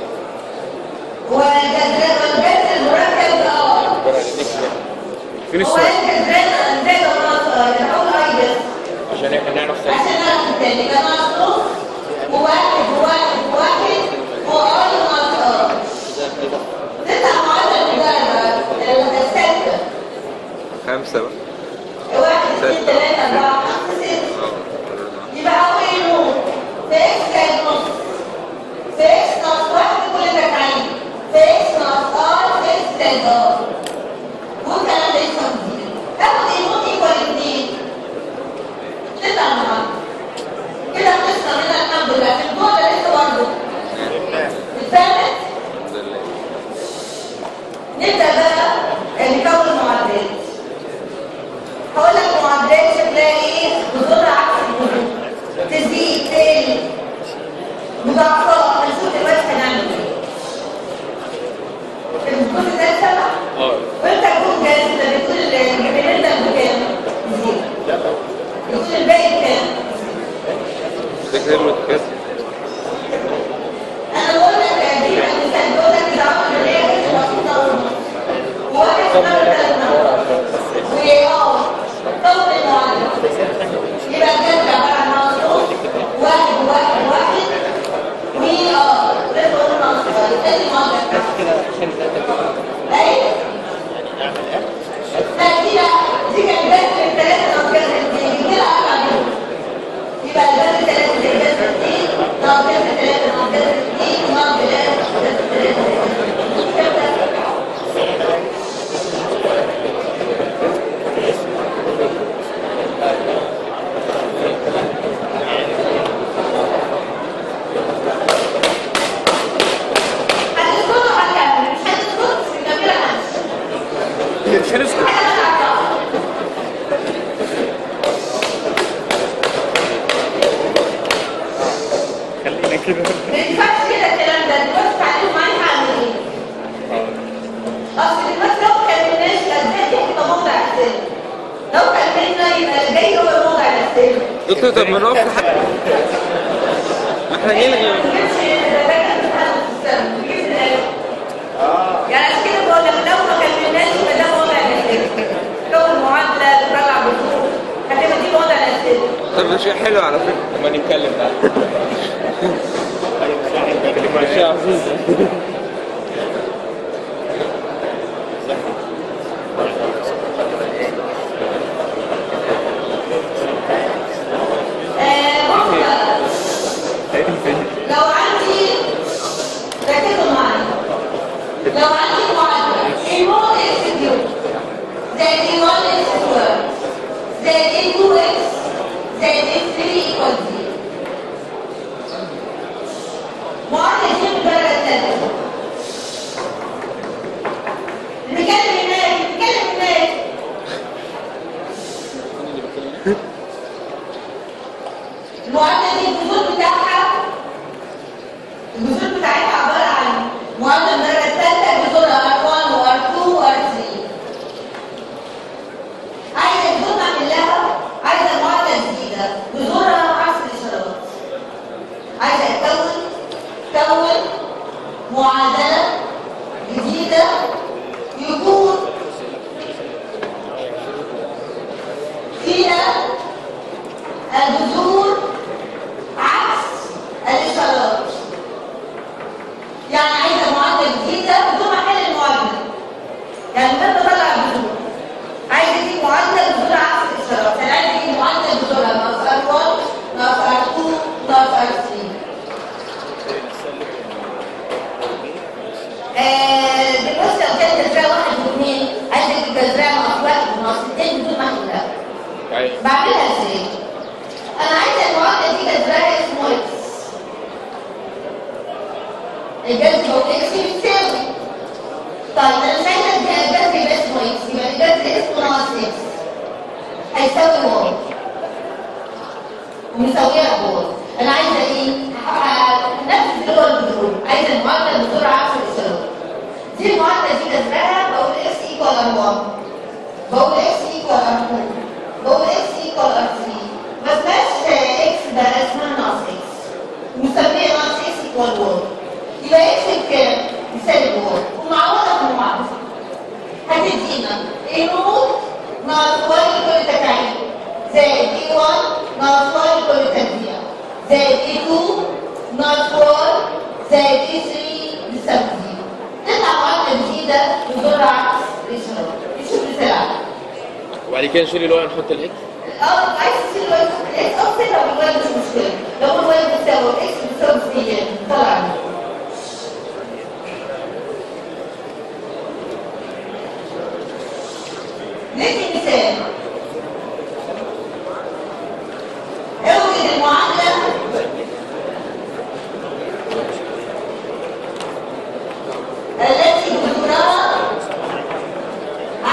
وجذر والجذر المركب اه عبارة عن إكس ده. فين هو السؤال؟ انت ازاي ازاي لو ناقص اه يعني هقول اي بس عشان احنا نعرف ساعتها عشان نعرف التاني كان ناقص نص وواحد وواحد وواحد وآي ناقص اه تسع معادلة مجرد الستة خمسة بقى واحد اثنين ثلاثة أربعة خمسة ستة يبقى أول يوم في إكس زائد نص في إكس ناقص واحد كل ده تعيين في إكس ناقص آر في إكس زائد تزيد تقل مضاعفات هنشوف دلوقتي هنعمل ايه الكل ده سبع اه وانت تكون جاهز انت بتقول الجبلين ده بكام؟ زيرو بتقول الباقي بكام؟ ده كده متكسر انا بقول لك يا دي عن مثال بقول لك اذا عمل اللي هي مش بسيطه وواحد صغير ثلاث مرات واه طول المعادله يبقى الجد عباره عن ناقص واحد واحد واحد و اه لازم اقول ناقص واحد ادي المعادله بتاعتي ايوه لا دي لا دي كانت جذر الثلاثه ناقص جذر الاثنين دي كده ابعد منهم يبقى الجذر الثلاثه زي جذر الاثنين ناقص جذر الثلاثه ناقص جذر الاثنين ناقص جذر الثلاثه هتسكتوا هكمل مش هتسكتوا مش مكمله همشي مش هنسكت حاجه انا عارفاها خلينا كده ما ينفعش كده الكلام ده دلوقتي تعالوا معايا هعمل ايه؟ اصل دلوقتي لو كملناش الاسئله هتبقى موضع اسئله لو كملنا يبقى اللي جاي هو موضع الاسئله دكتور طب ما نقف لحد ما احنا نلغي ما تجيبش ده ده كان امتحان في السنه ما تجيبش الآلة. يعني عشان كده بقول لك لو ما كملناش يبقى ده موضع الاسئله لو المعادله تراجع بظروف هتبقى دي موضع الاسئله طب مش حلو على فكره لما نتكلم بقى مش عزيز آه، بص بقى. لو عندي ركزوا معايا لو عندي معادلة A1 x كيوب زائد A1 x سكوير زائد A2 x زائد A3 equals 0 معادلة دي بالدرجة الثالثة نتكلم الناس نتكلم الناس المعادلة دي الجذور بتاعها الجذور بتاعتها عبارة عن معادلة الدرجة الثالثة جذورها R1 وR2 وR3 عايزة جذور نعمل لها عايزة معادلة جديدة جذورها عكس الإشارات عايزة أكون كون معادلة جديدة يكون فيها الجذور عكس الإشارات يعني عايزة معادلة جديدة بدون ما أحل المعادلة يعني بدل بطلع الجذور عايزة أجيب معادلة جذور عكس الإشارات يعني عايزة أجيب معادلة جذورها ناقص R1 ناقص R2 ناقص R3 آه، دلوقتي لو كانت جذرها واحد واثنين عايزة أجيب جذرها ناقص واحد وناقص اثنين بدون ما أحلها ايوه بعملها ازاي؟ انا عايزه المعادله دي جذرها اسمه اكس الجذر هو اكس بيساوي طيب انا مش عايزه الجذر يبقى اسمه اكس يبقى الجذر اسمه ناقص اكس هيساوي واي ومساويها بواي انا عايزه ايه؟ ه- نفس اللي هو الجذور عايزه المعادله الجذور عكس الاشارات دي المعادله دي جذرها بقول اكس ايكوال ار 1 بقول اكس ايكوال ار 2 بقول اكس ايكوال ار 3 ما اسمهاش اكس ده اسمها ناقص اكس مسميه ناقص اكس ايكوال واي يبقى اكس بكام؟ بسالب واي ومعوضه في المعادله هتدينا ايه نقول ناقص واي لكل تكعيب زائد اي 1 ناقص واي لكل تجزئه زائد اي 2 ناقص واي زائد اي 3 بيساوي زيرو تطلع معادله جديده بسرعه عكس الاشارات نشوف مثال عليها وبعد كده نشيل الواي ونحط الاكس اه عايز تشيل الواي الاكس او كده لو الواي مش مشكله لو الواي بتساوي الاكس بتساوي زيرو طلع منه ندي مثال اوجد المعادله التي جذورها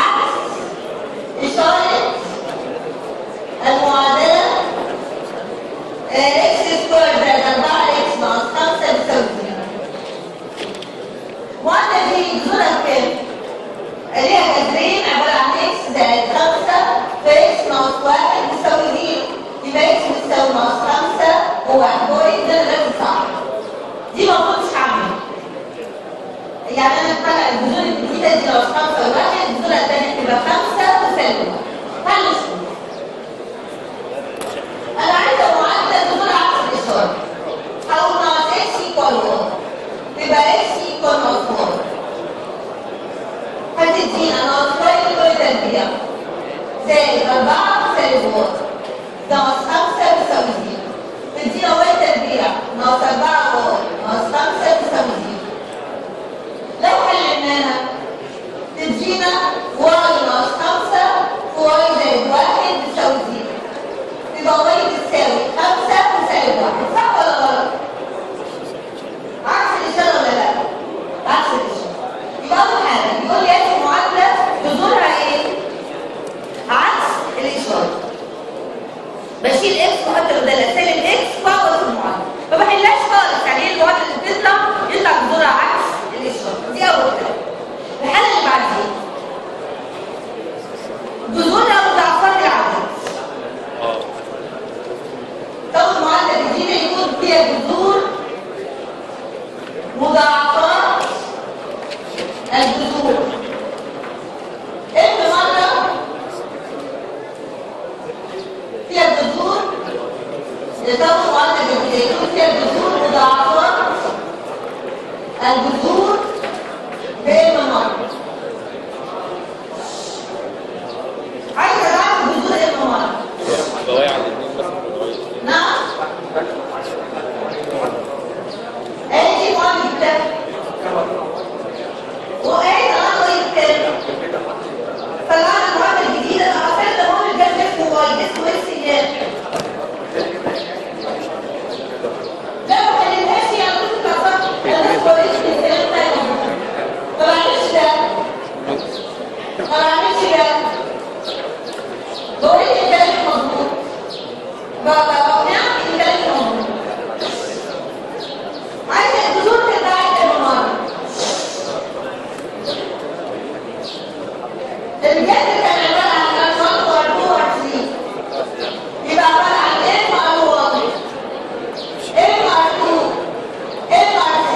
عكس إشارة المعادلة يبقى خمسة وسالب حل شوف أنا عايزة معادلة دول عكس الإشارة هقول ناقص إكس إيكوال 1 يبقى إكس إيكوال ناقص 1 هتدينا ناقص واحد كل تربيع زائد أربعة سالب 1 ناقص خمسة بيساوي زيرو تدينا واحد تربيع ناقص أربعة واحد ناقص خمسة بيساوي زيرو لو حليناها تدينا واي ناقص خمسة في واي زائد واحد بيساوي زيرو يبقى واي بتساوي خمسة وسالب واحد صح ولا غلط؟ عكس الإشارة ولا لا؟ عكس الإشارة يبقى أول حاجة بيقول لي هاتي معادلة جذورها إيه؟ عكس الإشارة بشيل اكس واحط له داله سالب اكس واعوض في المعادله ما بحلهاش خالص يعني ايه المعادله اللي بتطلع يطلع جذورها عكس الاشاره دي اول حاجه الحاله اللي بعديها جذورها مضاعفات العدد اه طب المعادله بتدينا يكون فيها جذور مضاعفات الجذور ابن مره فيها جذور لتوصل معادله جديده يكون فيها جذور مضاعفات الجذور بابن مره عايزه اعرف جذور ابن مره بواقي على الاثنين بس بواقي. نعم ايه معادله كتاب وايه معادله كتاب طلعنا المعادله الجديده انا عرفت المعادله الجديده اسمه واي اسمه اكس ايام لا ما خليتهاش يعني كنت تعرف انا مش بوريك الكلام ده ما بعملش ده ما بعملش ده بوريك الكلام مظبوط بقنعك الكلام مظبوط عايزه الجذور تتبعت المره الجد كان عباره عن ارقام واربعه وعشرين يبقى عباره عن ام ار 1 ام ار 2 ام ار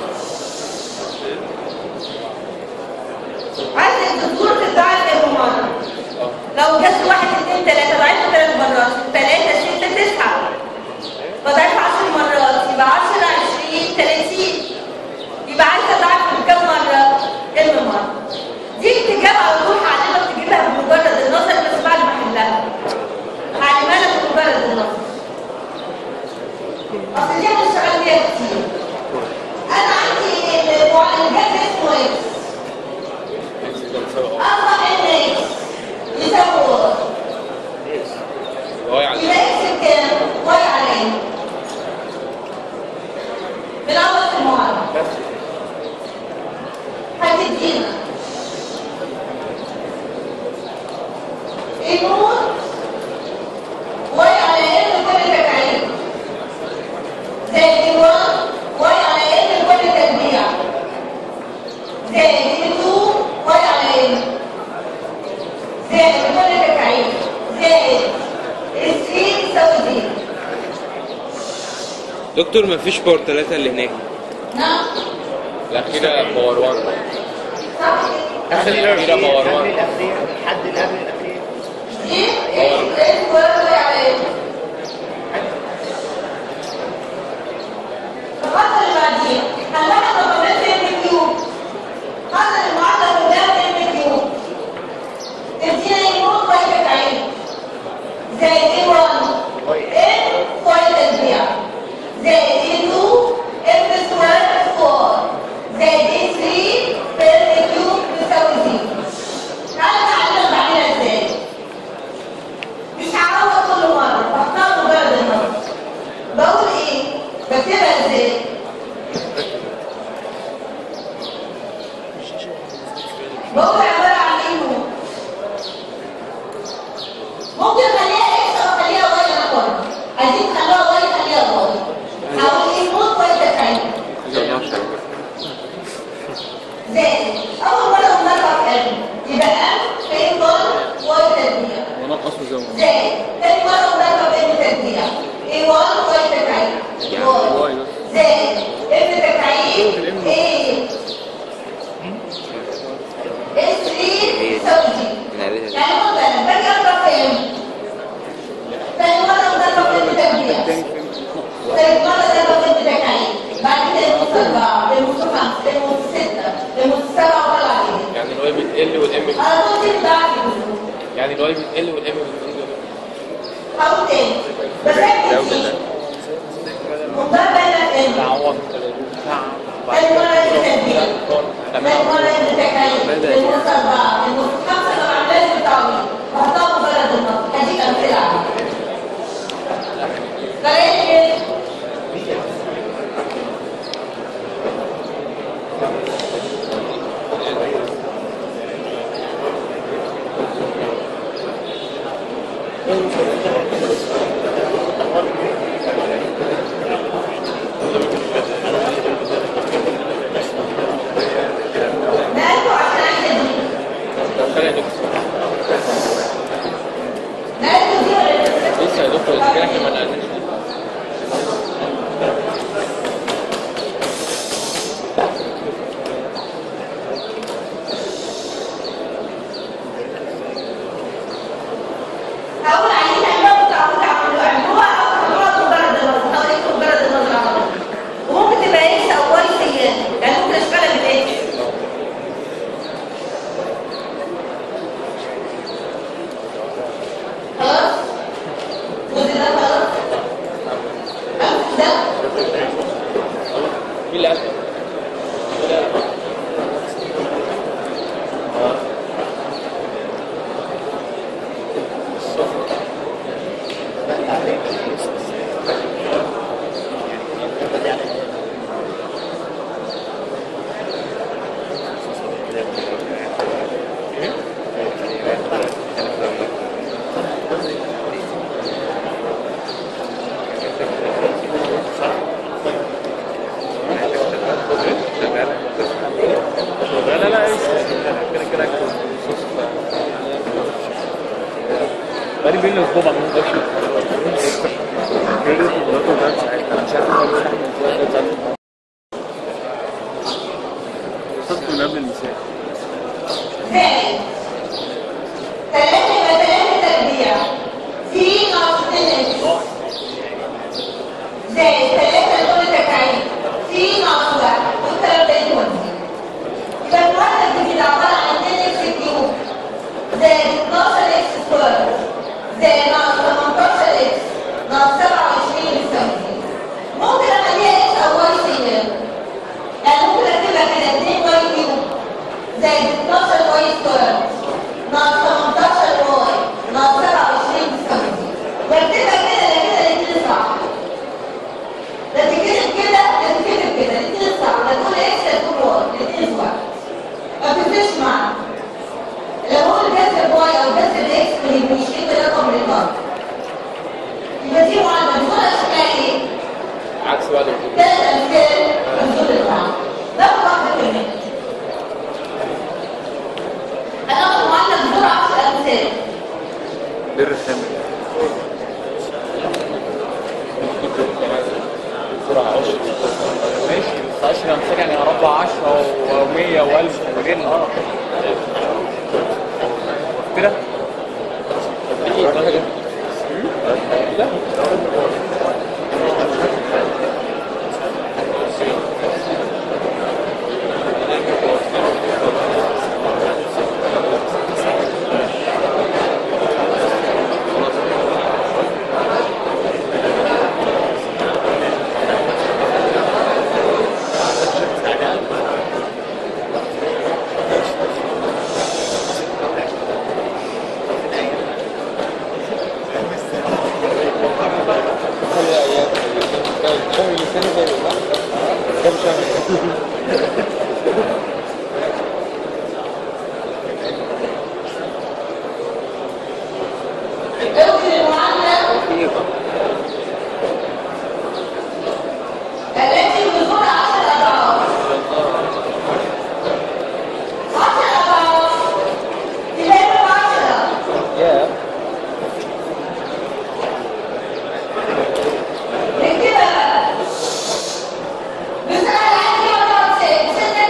3 عايزه الجذور تتبعت المره لو جت واحد اثنين ثلاثة ضعيفة ثلاث مرات ثلاثة ستة تسعة فضعيفة عشر مرات يبقى عشرة عشرين ثلاثين يبقى عايزة ضعف بكم مرة؟ ام مرة دي بتجاب على طول هعلمك تجيبها بمجرد النظر بس بعد ما احلها هعلمها لك بمجرد النظر اصل دي هنشتغل بيها كتير انا عندي المعالجات اسمه اكس اكس ده مساوي اه اصبح ان اكس يساوي واي بواقي على يبقى اكس بكام؟ واي على ايه؟ بنعوض في المعادلة هتدينا النور واي على ان كل تكعيب زائد الوان واي على ان كل تربيع زائد التو واي على ان زائد كل تكعيب زائد السين يساوي زيرو دكتور مفيش باور ثلاثة اللي هناك نعم الاخيره باور 1 صح الاخيره باور 1 الحد اللي قبل الاخير دي ايه واي على ان الخطوة اللي بعديها هنلاحظ رقمات ام كيو حصل المعادلة كلها ام كيو تدينا يموت واي تكعيب زائد ايه 1 ام واي تربيع زائد ايه 2 ام سكوير 4 زائد ايه 3 بير كيوب بيساوي زيرو تعالى نعلم بعدين ازاي مش هعوض كل مرة بختار مجرد النظر بقول ايه بكتبها ازاي بقول عبارة عن ايه هو ممكن اخليها اكس او اخليها واي انا حر عايزين تخلوها واي خليها واي هقول ايه موت واي تفعيل زائد اول مرة بنرفع ام يبقى ام في كل واي تربيع ونقص وزود زائد تاني مرة بنرفع ام تربيع ايه 1 واي تفعيل يعني واي واي بس زائد المرة التنبيه المرة التكاليف المرة أربعة المرة خمسة طبعا لازم تعويض وحطها مجرد النص هديك أمثلة عليها طريقة نقلته عشان أحسن دي طب خلينا دكتور نقلته دي ولا لسه؟ لسه يا دكتور اذا كان احنا ما نقلناش هقول عليها لو تعودوا تعملوا اعملوها او تقعدوا مجرد النظر هوريكم مجرد النظر على طول وممكن تبقى اكس او واي سيان يعني ممكن اشتغل بالاكس خلاص الجزء ده خلاص أمسك ده مين اللي قال؟ لا لا لا كده كده بقالي بين اسبوع ما عملتش وصلت من قبل المثال زائد ثلاثة يبقى ثلاثة تربيع في ناقص اتنين زائد ثلاثة دول تكعيب في ناقص واحد والكلام ده يتوزن يبقى المعادلة الجديد عبارة عن 2 اكس كيوب زائد 12 اكس سكوير زائد ناقص 18 اكس ناقص 27 يساوي ممكن اخليها اكس او واي سيان يعني ممكن اكتبها كده 2 واي كيوب زائد 12 واي سكوير ناقص 18 واي ناقص 27 يساوي بكتبها كده لا كده الاثنين صح لا تتكتب كده لا تتكتب كده الاثنين صح لا تقول اكس لا تقول واي الاثنين صح ما بتفرقش معانا لو هو الجذر واي او الجذر اكس ما يهمنيش ايه رقم الإطار يبقى دي معادلة بصورة شكلها ايه؟ عكس بعد الدكتور ثلاث أمثال منزول الطعام ناخد واحدة كمان هناخد معادلة بسرعة 10 أمثال بر الخامس بسرعه 10 ماشي بس 10 امثال يعني هربع 10 و100 و1000 وغيرنا اه كده اوكي المعادلة التي بسرعة 10 أضعاف 10 أضعاف تبقى 10 نكتبها بقى بسرعة العين دي وضعت ست ست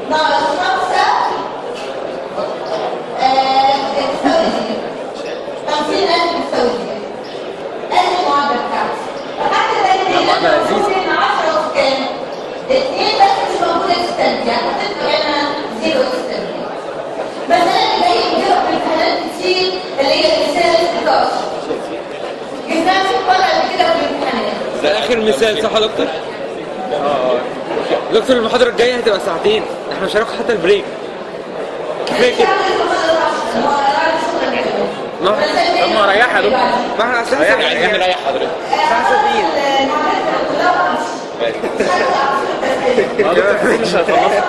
ناقص خمسة آه، بتساوي زيرو خمسين ألف بتساوي زيرو ادي المعادلة بتاعتي فحتى تاني معادلة لذيذة. ممكن 10 وكام؟ اتنين بس مش موجودة في التربيع هتطلع هنا زيرو في التربيع بس انا اللي جاي بجيبها في امتحانات كتير اللي هي المثال 16 جبناها في مرة قبل كده في الامتحانات ده اخر مثال صح يا دكتور؟ دكتور المحاضرة الجاية هتبقى ساعتين احنا مش هناخد حتى البريك كفاية كده ما طب ما ريحها يا دكتور. ما احنا اساسا ريحها عايزين يعني نريح حضرتك مش هتخلص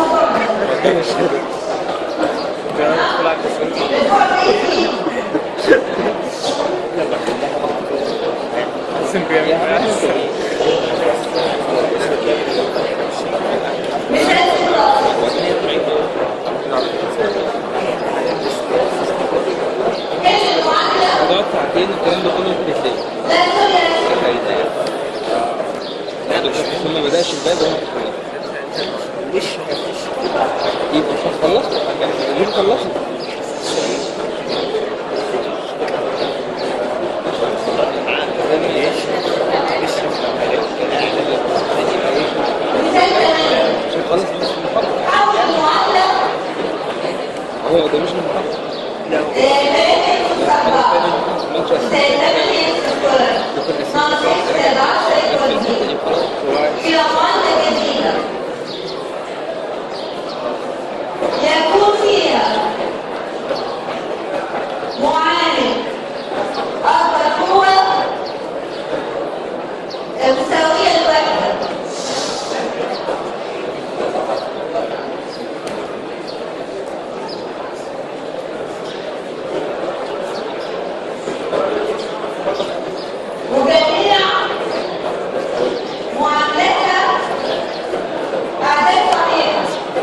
هتقعد ساعتين الكلام ده كله في البيت لا دكتور حسين ما بدأش الباب وهو وش يبقى مش هتخلص مش خلصت مش هتخلص مش المحاضرة هو ده مش المحاضرة في معادلة جديدة يكون فيها معامل أكبر قوة مساوية الوحدة وجميع معاملتها أعداد صحيحة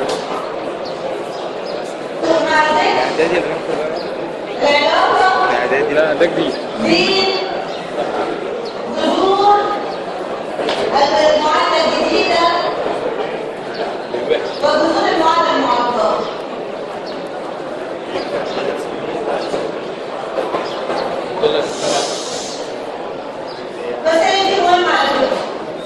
ثم ذلك اعدادي اللي ناخد العلاقة اعدادي لا ده جديد بين ظهور المعادلة الجديدة وظهور المعادلة المعطلة بس انا دي مهمة على فكرة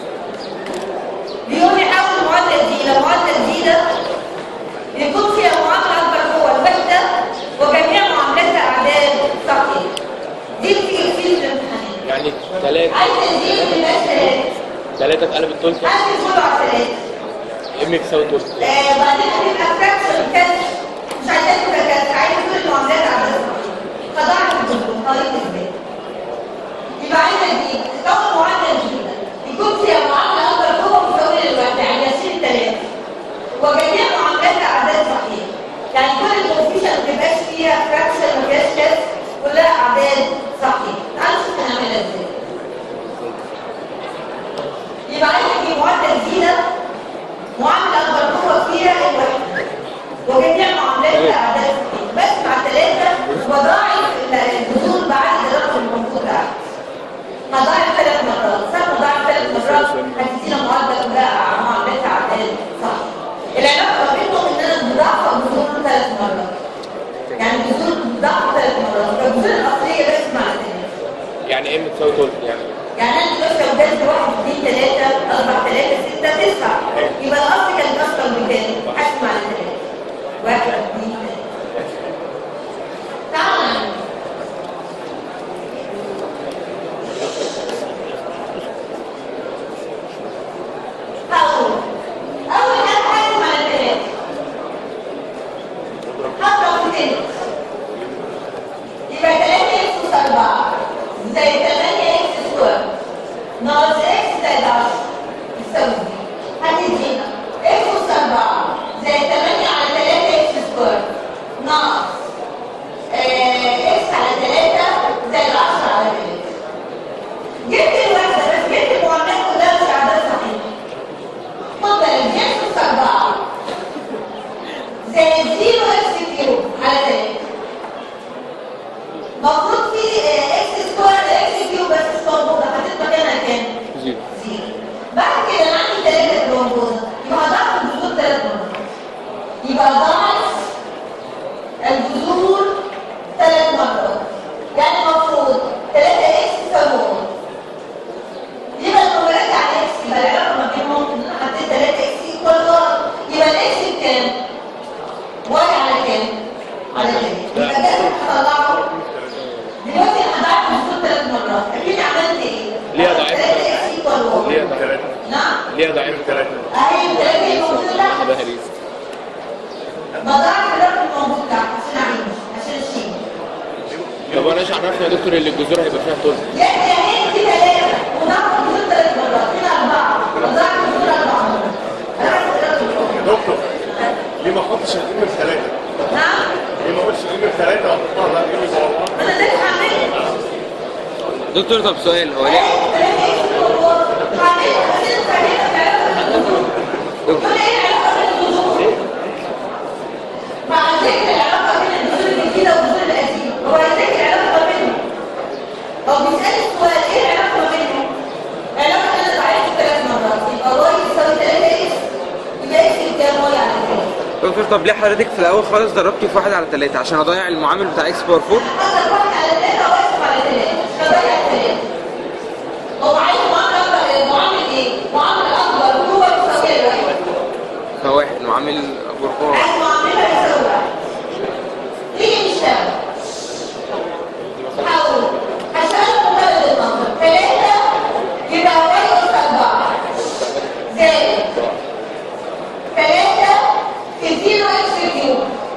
بيقول لي حاول المعادلة الجديدة المعادلة الجديدة يكون فيها معاملة أكبر قوة الوحدة وجميع معاملاتها أعداد صحيح دي بتيجي كتير في الامتحانات يعني ثلاثة عايز تزيد من بس ثلاثة ثلاثة اتقلب التلت عايز تزود على ثلاثة ام يساوي تلت آه، بعدين هتبقى فراكشن كاش مش عايزاه تبقى كاش عايز كل المعاملات أعداد صحيح فضعت الجزء طريقة ازاي يبقى عايزة تجيب تكون معادلة جديدة يكون فيها معاملة أكبر قوة مساوية للوحدة يعني يصير ثلاثة وجميع معاملاتها أعداد صحيح يعني كل الكونفيشن ما تبقاش فيها فراكشن ما فيهاش كاش كلها أعداد صحيح تعالوا نشوف هنعملها ازاي يبقى عايز تجيب معادلة جديدة معاملة أكبر قوة فيها الوحدة وجميع معاملاتها أعداد صحيح بس مع ثلاثة وضاعف الجذور بعد الرقم الموجود تحت هضاعف ثلاث مرات صح هضاعف ثلاث مرات هتدينا معادلة كلها معاملاتها أعداد صح العلاقة ما بينهم إن أنا بضاعف الجذور ثلاث مرات يعني الجذور بتضاعف ثلاث مرات فالجذور الأصلية بس مع ثلاثة يعني ام تساوي تلت يعني يعني انا دلوقتي لو جبت واحد اثنين ثلاثة أربعة ثلاثة ستة تسعة يبقى الأصل كان أصلا بكام؟ حسب على ثلاثة واحد اثنين ثلاثة تعالوا نعمل. هقول أول حاجة حسب على ثلاثة هضرب في ثلاثة يبقى 3 اكس اس 4 زائد 8 اكس سكوير ناقص اكس زائد 10 يساوي هتدينا اكس اس 4 زائد 8 على 3 اكس سكوير ناقص آه، اكس على 3 زائد 10 على 3 جبت الوحدة بس جبت المعاملات كلها مش أعداد صحيحة خد بالك دي اكس اس 4 زائد 0 اكس كيوب على 3 المفروض في اكس سكوير اكس كيوب بس مش موجوده هتبقى مكانها كام؟ زيرو زيرو بعد كده انا عندي ثلاثه موجوده يبقى هضعف الجذور ثلاث مرات يبقى ضاعف الجذور ثلاث مرات يعني المفروض 3 اكس تساوي يبقى لما برجع اكس يبقى العلاقه ما بينهم ان انا حطيت 3 اكس ايكوال واي يبقى الاكس بكام؟ واي على كام؟ على كام؟ يبقى ده اللي هطلعه دلوقتي انا ضاعف الجذور ثلاث مرات اكيد عملت ايه؟ ليه ضاعفها؟ 3 اكس ايكوال واي ليه ضعيف نعم ليه ضعيف ثلاثة اهي 3 اكس موجوده تحت ده هريز بضاعف الرقم الموجود تحت عشان اعيش عشان اشيل طب انا ايش عرفنا يا دكتور اللي الجذور هيبقى فيها طول يعني هي دي ثلاثة وناخد جزء ثلاث مرات هنا أربعة وضعت جزء أربع مرات أنا عايز أقول دكتور ليه ما احطش الام بثلاثه؟ نعم ليه ما اقولش الام بثلاثه واحطها بقى الام بثلاثه؟ أنا ده هعمل دكتور طب سؤال هو ليه ثلاثة إيه هعمل عشان تعمل العلاقة دكتور إيه العلاقة بين الجذور؟ مع ذكر العلاقة بين الجذور الجديدة والجذور القديمة هو هيذاكر العلاقة ما بينهم هو بيسأل السؤال إيه العلاقة ما بينهم؟ العلاقة إن أنا ضعفت ثلاث مرات يبقى واي يساوي 3 إكس يبقى إكس بكام واي على كام؟ دكتور طب ليه حضرتك في الاول خالص ضربتي في واحد على ثلاثة عشان اضيع المعامل بتاع اكس باور 4 حصل واحد على ثلاثة واقف على ثلاثة مش هضيع ثلاثة هو عايز معاملة معامل ايه؟ معاملة أكبر وهو يساوي الواحد فواحد معامل باور 4 عايز معاملة يساوي واحد تيجي نشتغل حاول هشتغل مجرد النظر ثلاثة يبقى واحد أس أربعة زائد ثلاثة في زيرو إكس كيوب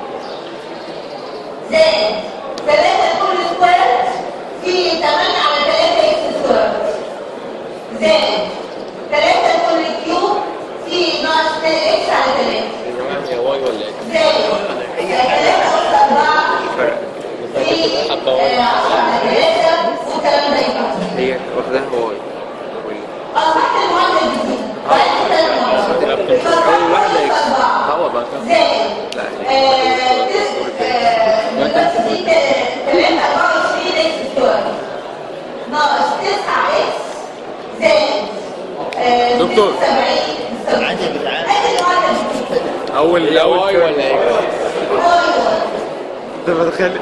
زائد ثلاثة كل سكوير في 8 على 3 إكس سكوير زائد ثلاثة كل كيوب في ناقص 3 إكس على 3 يا جماعه هي واي ولا ايه؟ زائد ثلاثة أس أربعة في آه، 10 على 3 والكلام ده يبقى هي واخداها واي أصبحت المعادلة الجديدة بعد ثلاث مرات أول واحدة إكس. هو بقى زائد لا آه، تس- آه، ناقص دي تلاتة أربعة وعشرين إكس سكوير ناقص تسعة إكس زائد آه، دكتور. سبعين سبعين أدي المعادلة الجديدة اول هي واي ولا ايه؟ أيوة. انت متخيل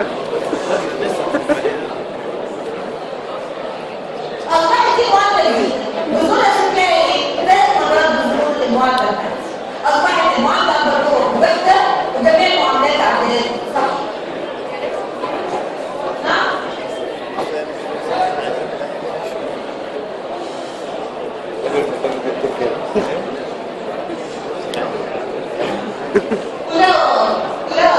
أصبحت دي معادلة جديدة بذور شكلها إيه؟ ثلاث مرات بذور المعادلة بتاعتي أصبحت المعادلة مرفوع مباشرة وجميع المعادلات عدلت صح نعم لا لا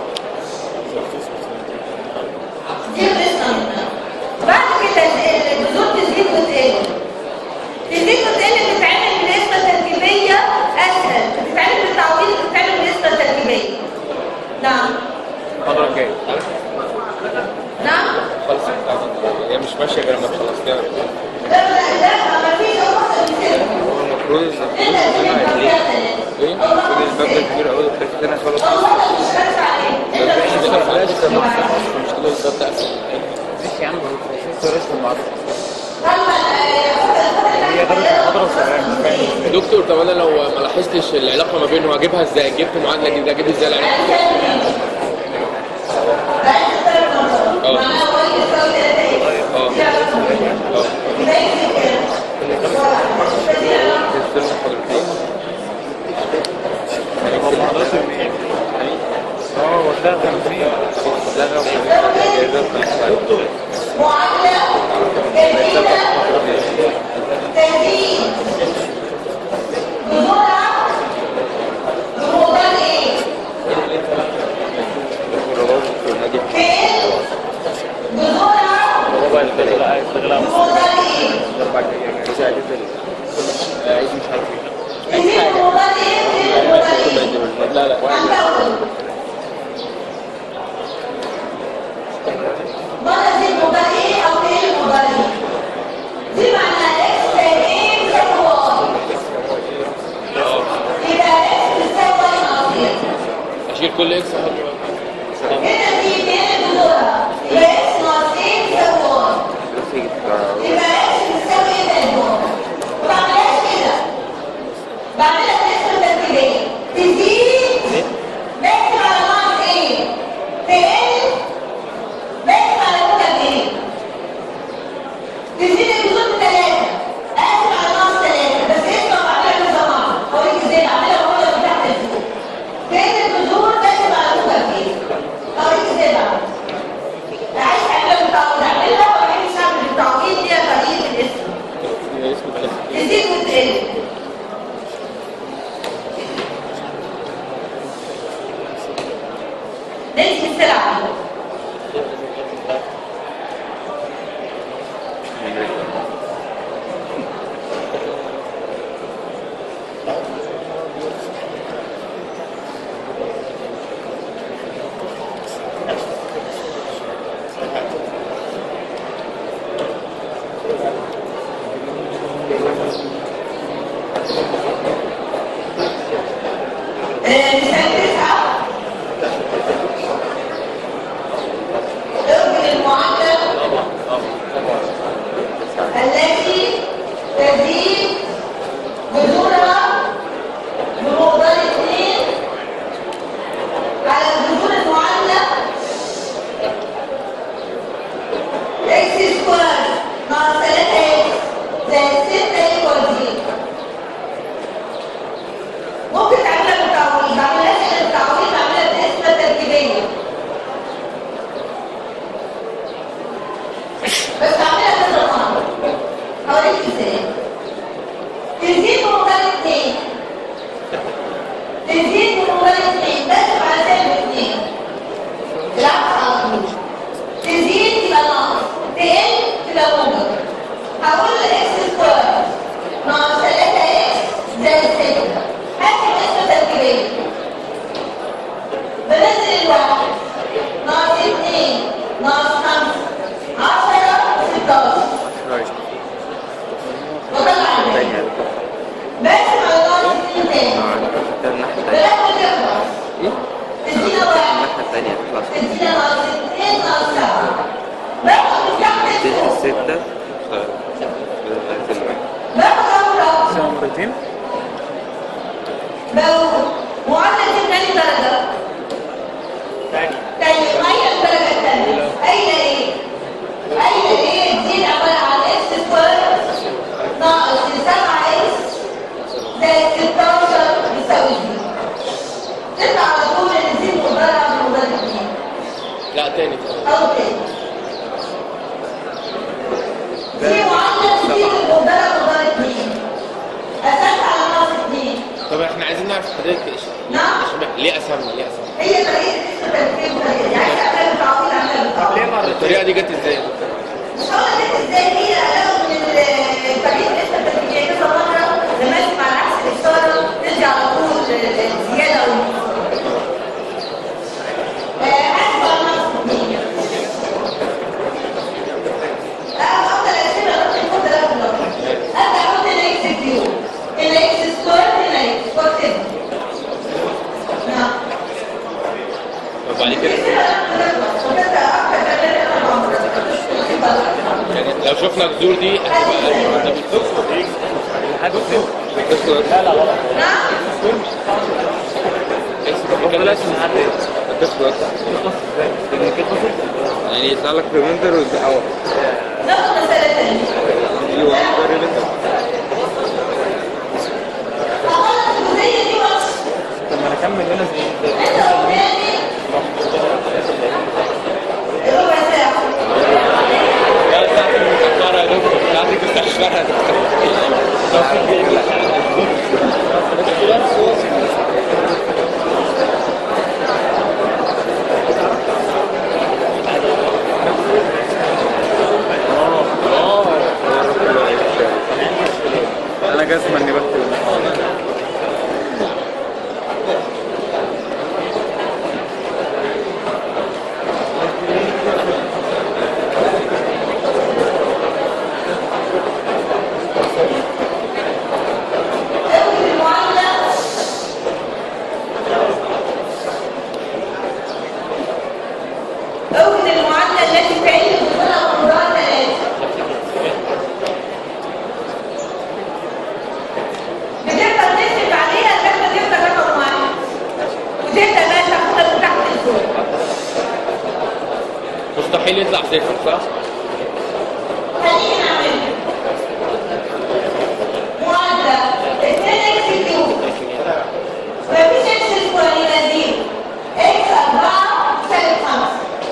دي قصة منها بعد كده الجذور تزيد وتقل تزيد وتقل بتتعمل بنسبة تركيبية أسهل بتتعمل بالتعويض بتتعمل بنسبة تركيبية نعم حضرتك كام؟ نعم خلص هي مش ماشيه غير لما تخلص كده لا لا لا ما فيش أوصل من كده هو المفروض ان إلا المفروض اللي إن فيها عليه ايه؟ المفروض الباب ده كبير قوي وحته هنا خلاص والله مش فاكرة عليه إلا مش اللي كده فيها. خلاص المشكله بالظبط احسن ماشي يا عم بروفيسور اسمه المعرفة هي محاضرة صغيرة مش فاهم دكتور طب انا لو ما لاحظتش العلاقه ما بينهم اجيبها ازاي؟ جبت معادله جديده اجيب ازاي العلاقه؟ اه هو محاضرته من ايه؟ اه هو ده 50 معادلة جديدة تهديد بسرعة بمقدار ايه؟ فين؟ بسرعة هو بقى اللي بيغلق بيغلق بمقدار ايه؟ عايز مش عارف ايه تزيد بمقدار ايه؟ تزيد بمقدار ايه؟ لا لا هنزود. مرة تزيد بمقدار ايه او تقل بمقدار ايه؟ دي معناها اكس ايه بتساوي واي يبقى اكس بتساوي واي ناقص اكس اشيل كل اكس احط هنا في اتنين بذورة يبقى اكس ناقص ايه بتساوي واي يبقى اكس بتساوي ايه زائد واي ما بعملهاش كده بعملها بنسبة تركيبية تزيد نمشي السلعة دي آه، مثال تسعة اغفر المعادلة التي تزيد جذورها بمقدار اثنين على الجذور المعادلة اكس سكوير ناقص 3 اكس زائد 6 ايكوال زيرو ممكن تعملها بالتعويض ما عملهاش بالتعويض عملها بنسبة تركيبية بس اعملها كذا مرة هوريك ازاي تزيد بمقدار اتنين تزيد بمقدار اتنين تقسم على سالب اتنين بالعكس على طول تزيد تبقى ناقص تقل تبقى موجب هقول اكس سكوير ناقص 3 اكس زائد 6 هكتب نسبة تركيبية بنزل الواحد ناقص 2 ناقص 5 10 16 وطلع الباقي بقسم على ناقص 2 تاني باخد يخلص تدينا واحد تدينا ناقص 2 ناقص 7 باخد من تحت لفوق ستة باخد اول رقم مرتين بقول معدل في تاني درجة تاني غير الدرجة التانية أين إيه؟ أين إيه؟ تزيد عبارة عن إكس سكوير ناقص 7 إكس زائد 16 يساوي زيرو تطلع على طول إن تزيد مضارع بمضارع اتنين لا تاني أو تاني في معدل تزيد المضارع بمضارع اتنين أساس على ناقص اتنين طب احنا عايزين نعرف حضرتك ايش نعم إيش- ليه قسمنا ليه قسمنا هي طريقة نسبة تركيب وطريقة يعني عايزة أعمل تعويض عملها بالتعويض الطريقه دي جت ازاي مش هقول لك ازاي هي علاقة من ال- طريقة نسبة التركيبية كذا مرة لما اسمع على عكس الإشارة ترجع على طول زيادة أو أكبر نقص اتنين أفضل أقسمها نقص الكود ده أفضل أبدأ أحط هنا إكس كيو هنا إكس سكوير هنا إكس وأكتبها نعم طب بعد كده يعني لو شفنا الجذور دي هتبقى ده بالظبط لا لا غلط بلاش يعني يطلع لك ريميندر او ناخد مسألة تانية يجي واحد ريميندر أخلص الجزئية دي بس طب ما نكمل هنا زي أنت قدامي ربع ساعة لا ساعتك متأخرة يا دكتور ساعتك مستشفى يا دكتور انا جزمه اني بكتب أوجد المعادلة أوجد المعادلة التي تعين بطولها مقدار ثلاثة بتقدر تكتب عليها لما تبقى رقم واحد وتبدأ بقى تاخدها من تحت لفوق مستحيل يطلع صفر صح؟ خلينا نعملها معادلة 2 اكس كيوب مفيش اكس سكوير يبقى زيرو اكس 4 سالب 5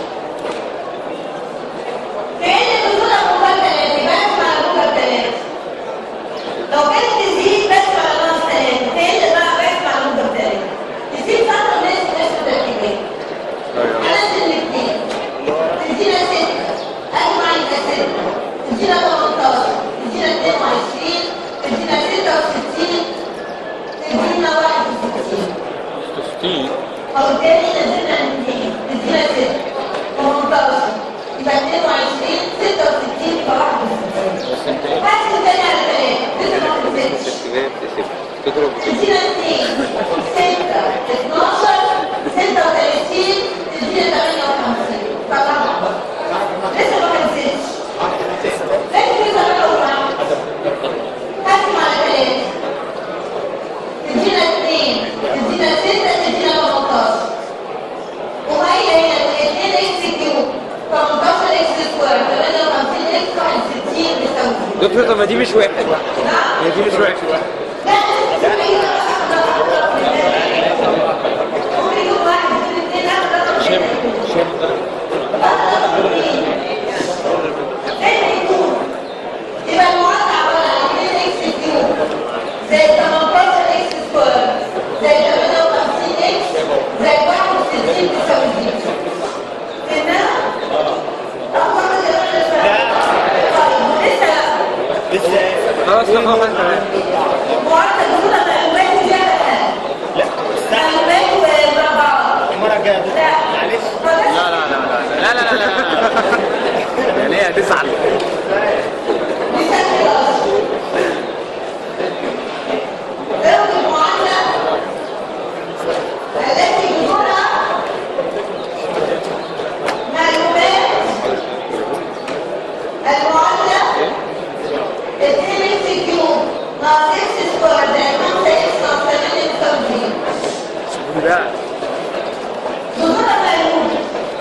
كأن البطولة مقدار 3 يبقى اسمع المقدار 3 لو كانت تزيد بسمع على ناقص 3 كأن بقى بسمع المقدار 3 تزيد فترة ناس ناس تركيبية في فبالتالي نزلنا من اثنين نزلنا ست 18 يبقى 22 66 يبقى 61 بس انت ايه هات تاني على ثلاثة لسه ما خلصتش تسيبها تسيب تضرب تدينا 2 6 12 36 تدينا 58 طلعنا لسه ما خلصتش لكن كده انا اقول معاك هاتم على ثلاثة تدينا 2 تدينا 6 تدينا 18 وهي هنا 2 اكس كيوب 18 اكس سكوير 58 اكس 61 بيساوي دكتور طب ما دي مش واحد نعم هي دي مش واحد شم شم يبقى المعادلة عبارة عن 2 اكس كيوب زائد 18 اكس سكوير زائد 58 اكس زائد 61 بيساوي زيرو. فهمناها؟ أول مرة طيب لسه خلاص تمام تمام معادلة الأولى معلومات وجهة لا معلومات ومربعات المره الجايه لا معلش لا لا لا لا لا لا لا لا يعني هي هتزعل ذوي المعادلة التي بدونها معلومات المعادلة 2 اكس كيوب ناقص اكس سكوير زائد 5 اكس ناقص 8 بيساوي زيرو. لا بدونها معلومة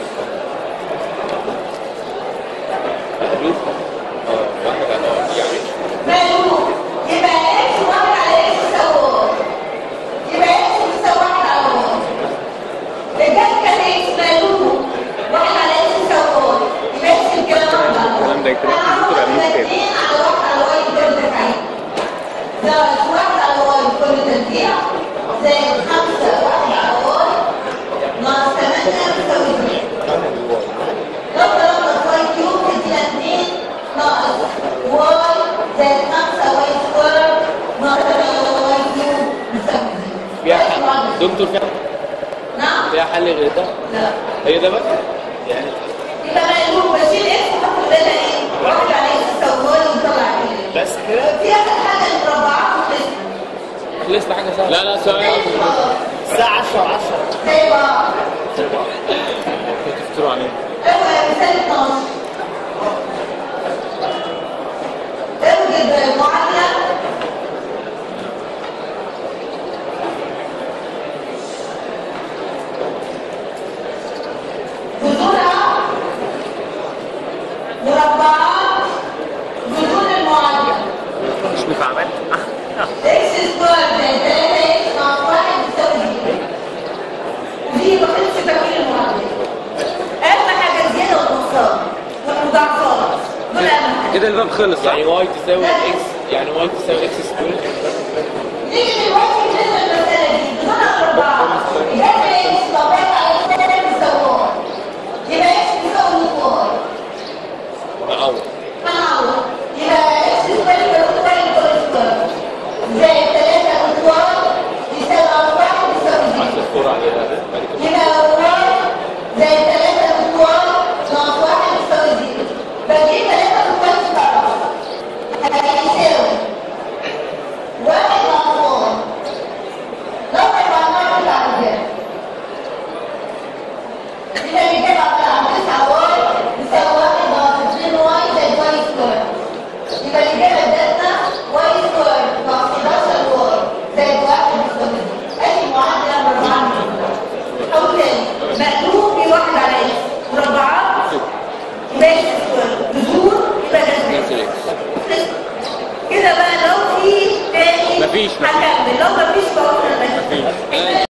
واحد على يعني معلومة يبقى اكس واحد على اكس يساوي واحد. يبقى اكس بيساوي واحد على واحد. الجذر كان اكس معلومة واحد على اكس يساوي واحد. يبقى اكس الكلام واحد على واحد. الكلام ده كده أنا ممكن هاخد تعملوه كده. اتنين على واحد على واحد يبقى تفعيل. زائد واحد على واحد كل تربيع زائد خمسة واحد على واحد ناقص ثمانية بتساوي زيرو. لو ضربنا واي كيوب تدينا 2 ناقص واي زائد 5 واي سكوير ناقص 8 واي كيوب بيساوي فيها زيرو. حل دكتور فيها نعم فيها حل غير ده لا هي ده بس يعني يبقى مقلوب بشيل اكس وحط بدل ايه؟ واحد على اكس يساوي واي ونطلع كده بس كده في اخر حاجه المربعات وخلصنا خلصت حاجه سهله لا لا ثواني زي بعض الساعه 10 10 زي بعض تفتروا عليه ايوه مثال 12 اوجد المعادله جذورها مربعات جذور المعادله مش مكعبات اكس سكوير زائد 3 اكس ناقص 1 بيساوي زيرو دي بخلص تكوين المعادله اهم حاجه الزياده والنقصان والمضاعفات دول اهم حاجه كده الباب خلص صح؟ يعني واي تساوي اكس يعني واي تساوي اكس سكوير نيجي دلوقتي بالنسبه للمساله دي بدون اربعه يبقى اكس طبيعي على الثاني بيساوي واحد. يبقى اكس بيساوي نص واحد. معوض هنعوض يبقى اكس سكوير يساوي سكوير يساوي سكوير زائد 3 نص واحد يساوي ناقص واحد يساوي زيرو. عشان الصورة عليها بعد كده يبقى واحد زائد 3 نص واحد ناقص واحد يساوي زيرو. بجيب 3 نص واحد بره. هيساوي واحد ناقص واحد. لو يبقى النار بعد كده. يبقى الإجابة عبارة عن 9 واي يساوي واحد ناقص 2 واي زائد واي سكوير. يبقى الإجابة ادتنا واي سكوير ناقص 11 واي زائد واحد يساوي زيرو. أي معادلة مربعة أو تاني مقلوب بواحد على إكس مربعات يبقى إكس سكوير جذور يبقى ده نفس الاكس كده بقى لو في تاني مفيش، مفيش. هكمل لو مفيش بقول انا مفيش